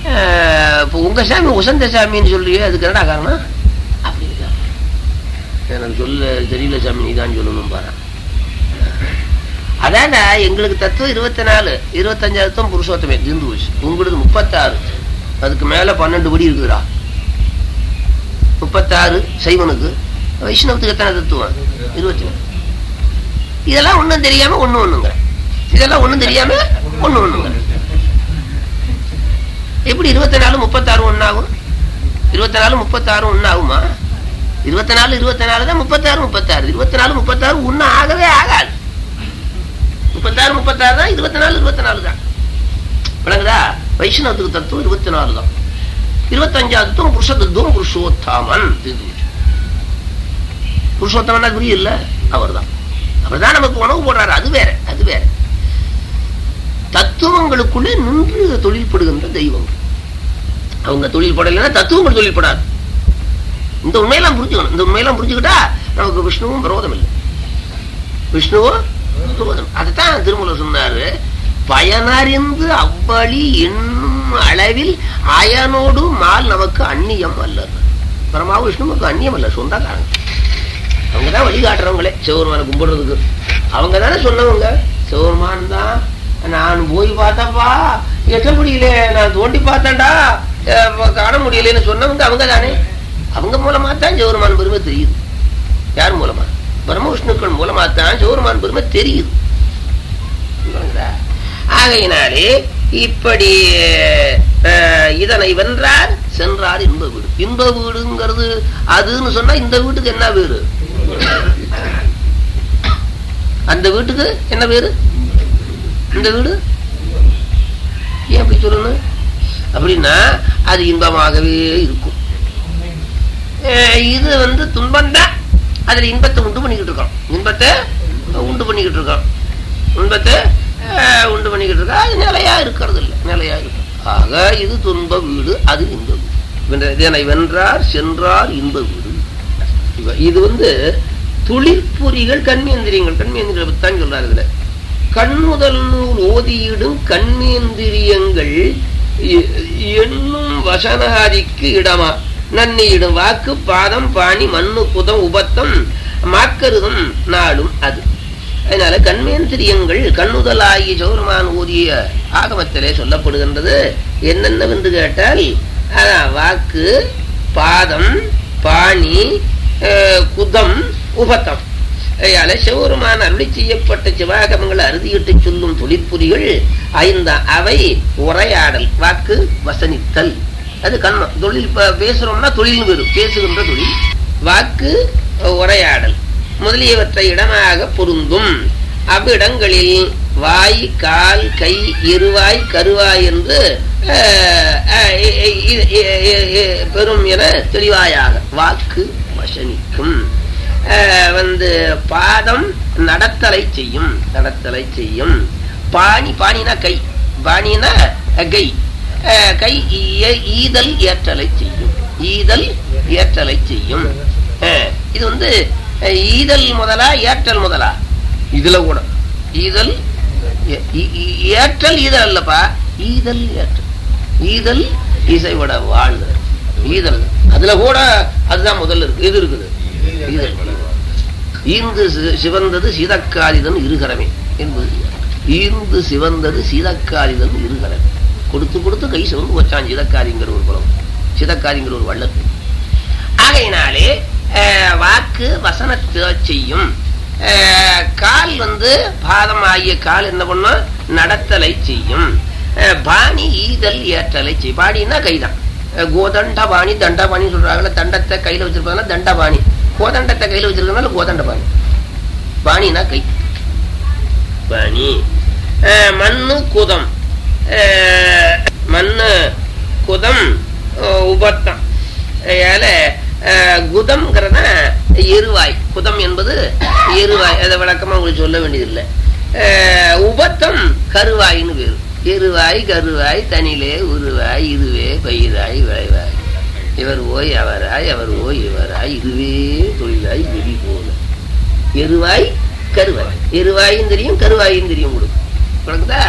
அஹ், இப்போ உங்க சாமி உசந்த சாமின்னு சொல்றியே அதுக்கு என்னடா காரணம் அப்படி இல்ல. எனக்கு சொல்ல தெரியல சாமி நீதான் சொல்லணும் பாரு அதான்டா எங்களுக்கு தத்துவம் இருபத்தி நாலு இருபத்தஞ்சாவது தான் புருஷோத்தமே தீர்ந்து போச்சு உங்களுக்கு முப்பத்தாறு அதுக்கு மேல பன்னெண்டு படி இருக்குதுடா முப்பத்தாறு சைவனுக்கு வைஷ்ணவத்துக்கு எத்தனை தத்துவம் இருபத்தி நாலு இதெல்லாம் ஒண்ணும் தெரியாம ஒண்ணு ஒண்ணுங்க இதெல்லாம் ஒண்ணும் தெரியாம ஒண்ணு ஒண்ணுங்க எப்படி இருபத்தி நாலு முப்பத்தாறு ஒன்னாகும் இருபத்தி நாலு முப்பத்தாறு ஒன்னாகுமா இருபத்தி நாலு இருபத்தி நாலு தான் முப்பத்தாறு முப்பத்தாறு இருபத்தி நாலு முப்பத்தாறு ஒன்னும் ஆகவே ஆகாது முப்பத்தாறு முப்பத்தாறு தான் இருபத்தி நாலு இருபத்தி நாலு தான் விளங்குதா வைஷ்ணவத்துக்கு தத்துவம் இருபத்தி நாலு தான் இருபத்தஞ்சாவது தத்துவம் புருஷ தத்துவம் புருஷோத்தாமன் தீர்ந்து போச்சு. புருஷோத்தமன் அது புரியல அவர் தான் அவர் தான் நமக்கு உணவு போடுறாரு அது வேற அது வேற தத்துவங்களுக்குள்ளே நின்று தொழில்படுகின்ற தெய்வங்கள் அவங்க தொழில் படலைன்னா தத்துவங்கள் தொழில் படாது இந்த உண்மையெல்லாம் புரிஞ்சுக்கணும் இந்த உண்மையெல்லாம் புரிஞ்சுக்கிட்டா நமக்கு விஷ்ணுவும் விரோதம் இல்லை விஷ்ணுவும் விரோதம் அதைத்தான் திருமூலர் சொன்னாரு பயனறிந்து அவ்வழி என்னும் அளவில் அயனோடு மால் நமக்கு அந்நியம் அல்ல பரமா விஷ்ணுவுக்கு அந்நியம் அல்ல சொந்தக்காரங்க அவங்கதான் வழிகாட்டுறவங்களே சிவருமான கும்பிடுறதுக்கு அவங்க தானே சொன்னவங்க சிவருமான் தான் நான் போய் பார்த்தப்பா எட்ட முடியல நான் தோண்டி பார்த்தேன்டா அஹ் காண முடியலன்னு சொன்னவங்க அவங்க தானே அவங்க மூலமா தான் சிவருமான் பெருமை தெரியுது யார் மூலமா பிரம்ம விஷ்ணுக்கள் மூலமா தான் சிவருமான் பெருமை தெரியுது புரியுதுங்களா? ஆகையினாலே இப்படி அஹ், இதனை வென்றார் சென்றார் இன்ப வீடு இன்ப வீடுங்கிறது அதுன்னு சொன்னா இந்த வீட்டுக்கு என்ன பேரு அந்த வீட்டுக்கு என்ன பேரு இந்த வீடு ஏன் அப்படி சொல்லணும் அப்படின்னா அது இன்பமாகவே இருக்கும் அஹ், இது வந்து துன்பம்தான் அதுல இன்பத்தை உண்டு பண்ணிக்கிட்டு இருக்கோம் இன்பத்தை உண்டு பண்ணிக்கிட்டு இருக்கோம் இன்பத்தை அஹ், உண்டு பண்ணிக்கிட்டு இருக்கோம் அது நிலையா இருக்கிறது இல்லை நிலையா இருக்கு ஆக இது துன்ப வீடு அது இன்ப வீடு வென்ற- இதனை வென்றார் சென்றார் இன்ப வீடு இவ- இது வந்து துளிர்பொறிகள் கண்மேந்திரியங்கள் கண்மேந்திரியங்களை பத்தி தான் சொல்றாரு இதுல கண்முதல் நூல் ஓதியிடும் கண்மேந்திரியங்கள் எ- என்னும் வசனாதிக்கு இடமா நன்னியிடும் வாக்கு பாதம் பாணி மண்ணு குதம் உபத்தம் மாக்கருதும் நாடும் அது அதனால கண்மேந்திரியங்கள் கண்ணுதலாகி சௌரமான் ஊதிய ஆகமத்திலே சொல்லப்படுகின்றது என்னென்னவென்று கேட்டால் அதான் வாக்கு பாதம் பாணி அஹ், குதம் உபத்தம் அதனால சிவருமான அருளி செய்யப்பட்ட சிவாகமங்களை அறுதியிட்டு சொல்லும் தொழிற்புரிகள் ஐந்தா அவை உரையாடல் வாக்கு வசனித்தல் அது கண்மம் தொழில் ப- பேசுறோம்னா தொழில் வரும் பேசுகின்ற தொழில் வாக்கு உரையாடல் முதலியவற்றை இடமாக பொருந்தும் அவ்விடங்களில் வாய் கால் கை இருவாய் கருவாய் என்று அஹ், அஹ், இ- இ- இ- இ- இ- பெறும் என தெளிவாயாக வாக்கு வசனிக்கும் அஹ், வந்து பாதம் நடத்தலை செய்யும் நடத்தலை செய்யும் பாணி பாணினா கை பாணினா அஹ், கை அஹ், கை ஈ- ஈதல் ஏற்றலை செய்யும் ஈதல் ஏற்றலை செய்யும் அஹ், இது வந்து அஹ், ஈதல் முதலா ஏற்றல் முதலா இதுல கூட ஈதல் ஏ- ஈ- ஈ- ஏற்றல் ஈதல் அல்லப்பா ஈதல் ஏற்றல் ஈதல் இசைவிட வாழ்தல் ஈதல் அதுல கூட அதுதான் முதல்ல இருக்கு இது இருக்குது ஈதல் ஈந்து சி- சிவந்தது சீதக்காரிதன் இருகரமே என்பது ஈந்து சிவந்தது சீதக்காரிதன் இருகரமே கொடுத்து கொடுத்து கை சிவந்து வச்சான் சீதக்காரிங்கிற ஒரு குலம் சீதக்காரிங்கிற ஒரு வள்ளல் ஆகையினாலே அஹ், வாக்கு வசனத்தை செய்யும் அஹ், கால் வந்து பாதம் ஆகிய கால் என்ன பண்ணும் நடத்தலை செய்யும் அஹ், பாணி ஈதல் ஏற்றலை செய்யும் பாணின்னா கைதான் அஹ், கோதண்ட பாணி தண்டபாணி சொல்றாங்கல்ல தண்டத்தை கையில வச்சிருப்பாங்க தண்டபாணி கோதண்டத்தை கையில வச்சிருக்கனால கோதண்ட பாணி பாணினா கை பாணி அஹ், மண்ணு குதம் அஹ், மண்ணு குதம் அஹ், உபத்தம் அதனால அஹ், குதம்ங்கிறத எருவாய் குதம் என்பது எருவாய் அதை விளக்கமா உங்களுக்கு சொல்ல வேண்டியதில்லை அஹ், உபத்தம் கருவாயின்னு பேரு எருவாய் கருவாய் தனிலே உருவாய் இதுவே பயிராய் விளைவாய் இவர் ஓய் அவராய் அவர் ஓய் இவராய் இதுவே தொழிலாய் வெடி போல எருவாய் கருவாய் எருவாயும் தெரியும் கருவாயும் தெரியும் உங்களுக்கு விளக்குதா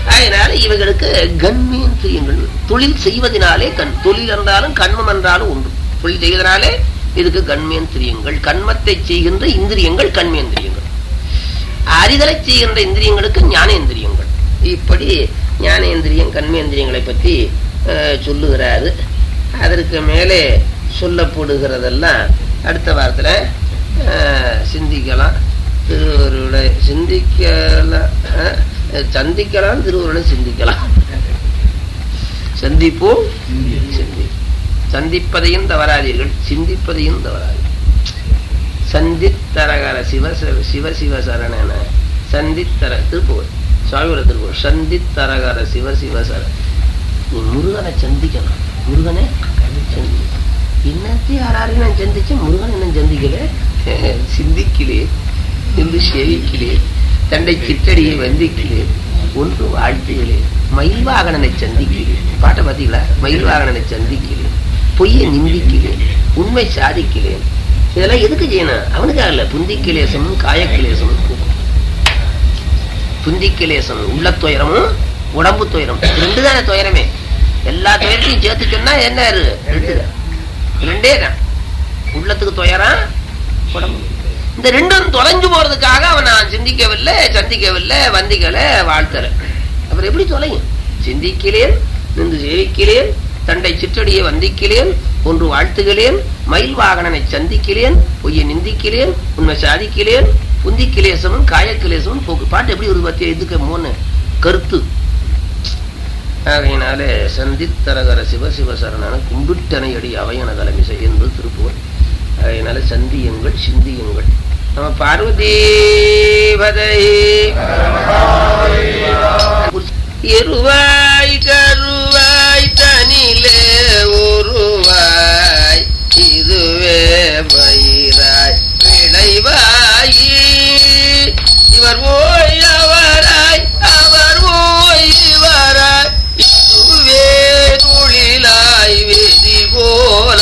அதனால இவைகளுக்கு கண்மேந்திரியங்கள் தொழில் செய்வதனாலே கண் தொழில் என்றாலும் கண்மம் என்றாலும் உண்டு தொழில் செய்வதனாலே இதுக்கு கண்மேந்திரியங்கள் கண்மத்தை செய்கின்ற இந்திரியங்கள் கண்மேந்திரியங்கள் அறிதலை செய்கின்ற இந்திரியங்களுக்கு ஞானேந்திரியங்கள் இப்படி ஞானேந்திரியம் கண்மேந்திரியங்களை பற்றி அஹ், சொல்லுகிறாரு அதற்கு மேலே சொல்லப்படுகிறதெல்லாம் அடுத்த வாரத்தில் அஹ், சிந்திக்கலாம் திருவருளை சிந்திக்கலாம் அஹ், சந்திக்கலாம் திருவருளை சிந்திக்கலாம் சந்திப்போம் சிந்தி சந்திப்பதையும் தவறாதீர்கள் சிந்திப்பதையும் தவறாதீர்கள் சந்தித்தரகர சிவ சிவ- சிவ சிவ சரணன சந்தித்தர திருப்புவர் சுவாமியோட திருப்புவர் சந்தித்தரகர சிவ சிவ சரண நீ முருகனை சந்திக்கணும் முருகனை சந்தி இன்னத்தை யாராரையும் நான் சந்திச்சேன் முருகன் என்ன சந்திக்கல சிந்திக்கலே என்று செவிக்கலே தண்டை சிற்றடியை வந்திக்கலே ஒன்று வாழ்த்துகளே மயில் வாகனனை சந்திக்கிறேன் பாட்டை பார்த்தீங்களா மயில் வாகனனை சந்திக்கிறேன் பொய்யை நிந்திக்கிறேன் உண்மை சாதிக்கிறேன் இதெல்லாம் எதுக்கு செய்யணும் அவனுக்காக இல்ல புந்தி கிளேசமும் காயக்கிளேசமும் போகும் புந்தி கிளேசம் உள்ள துயரமும் உடம்பு துயரம் இது ரெண்டு தானே துயரமே எல்லா துயரத்தையும் சேர்த்து சொன்னா என்ன இரு? ரெண்டு தான் ரெண்டே தான் உள்ளத்துக்கு துயரம் உடம்பு இந்த ரெண்டும் தொலைஞ்சு போறதுக்காக அவன் நான் சிந்திக்கவில்லை சந்திக்கவில்லை வந்திக்கல வாழ்த்தல அப்புறம் எப்படி தொலையும் சிந்திக்கிறேன் நின்று சேவிக்கிறேன் தண்டை சிற்றடியை வந்திக்கிறேன் ஒன்று வாழ்த்துகிறேன் மயில் வாகனனை சந்திக்கிறேன் பொய்யை நிந்திக்கிறேன் உண்மை சாதிக்கிறேன் புந்தி கிளேசமும் காயக்கிளேசமும் போக்கு பாட்டு எப்படி ஒரு பத்திய இதுக்கு மூணு கருத்து ஆகையினாலே சந்தித்தரகர சிவ சிவ சரணன கும்பிட்டனை அடி அவையன தலைமிசை என்று திருப்புவர் அதனால சந்தியுங்கள் சிந்தியுங்கள் நம்ம பார்வதி இருவாய் கருவாய் தனிலே உருவாய் இதுவே பயிராய் விளைவாயி இவர் ஓய் அவராய் அவர் ஓய் இவராய் இதுவே தொழிலாய் வெதி போல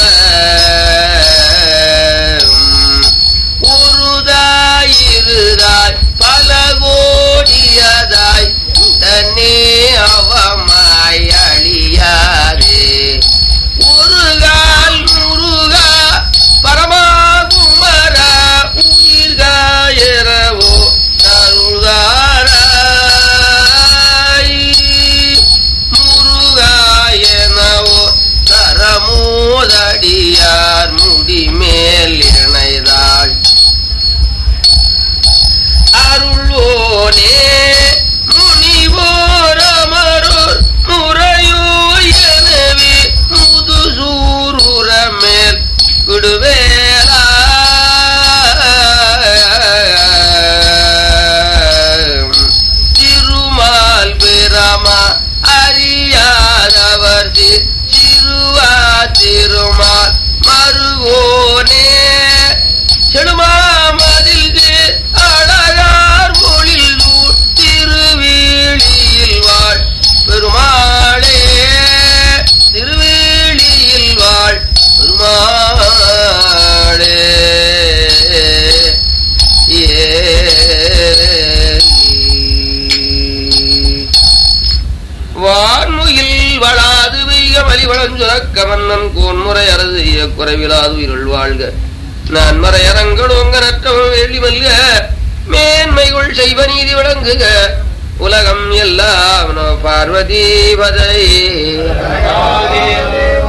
உருதாய் இருதாய் பல கோடியதாய் தன்னே அவமாய் அழியாதே முருகால் முருகா பரமா குமரா உயிர்காயரவோ தருதாராய் முருகாயனவோ தரமோதடியார் முடிமேல் இணைதாள் அருள்வோனே முனிவோரமருள் முறையோ எனவே முதுசூருரமேல் விடுவேலா திருமால் பிரமா அறியாதவர் தி- சிறுவா திருமால் மருவோனே செடுமாமதில் அழகார் மொழில் திருவேளியில் வாழ் பெருமாளே திருவேளியில் வாழ் பெருமாளே ஏ வான்முகில் வளாது வெய்க மலிவளஞ்சுரக்க மன்னன் கோன்முறை அரசு குறைவிலாது உயிருள் வாழ்க நான் மறையரங்கள் உங்க நற்றவம் வேலி மல்க மேன்மைகள் செய்வ நீதி விளங்குக உலகம் எல்லாம் நம பார்வதி பதை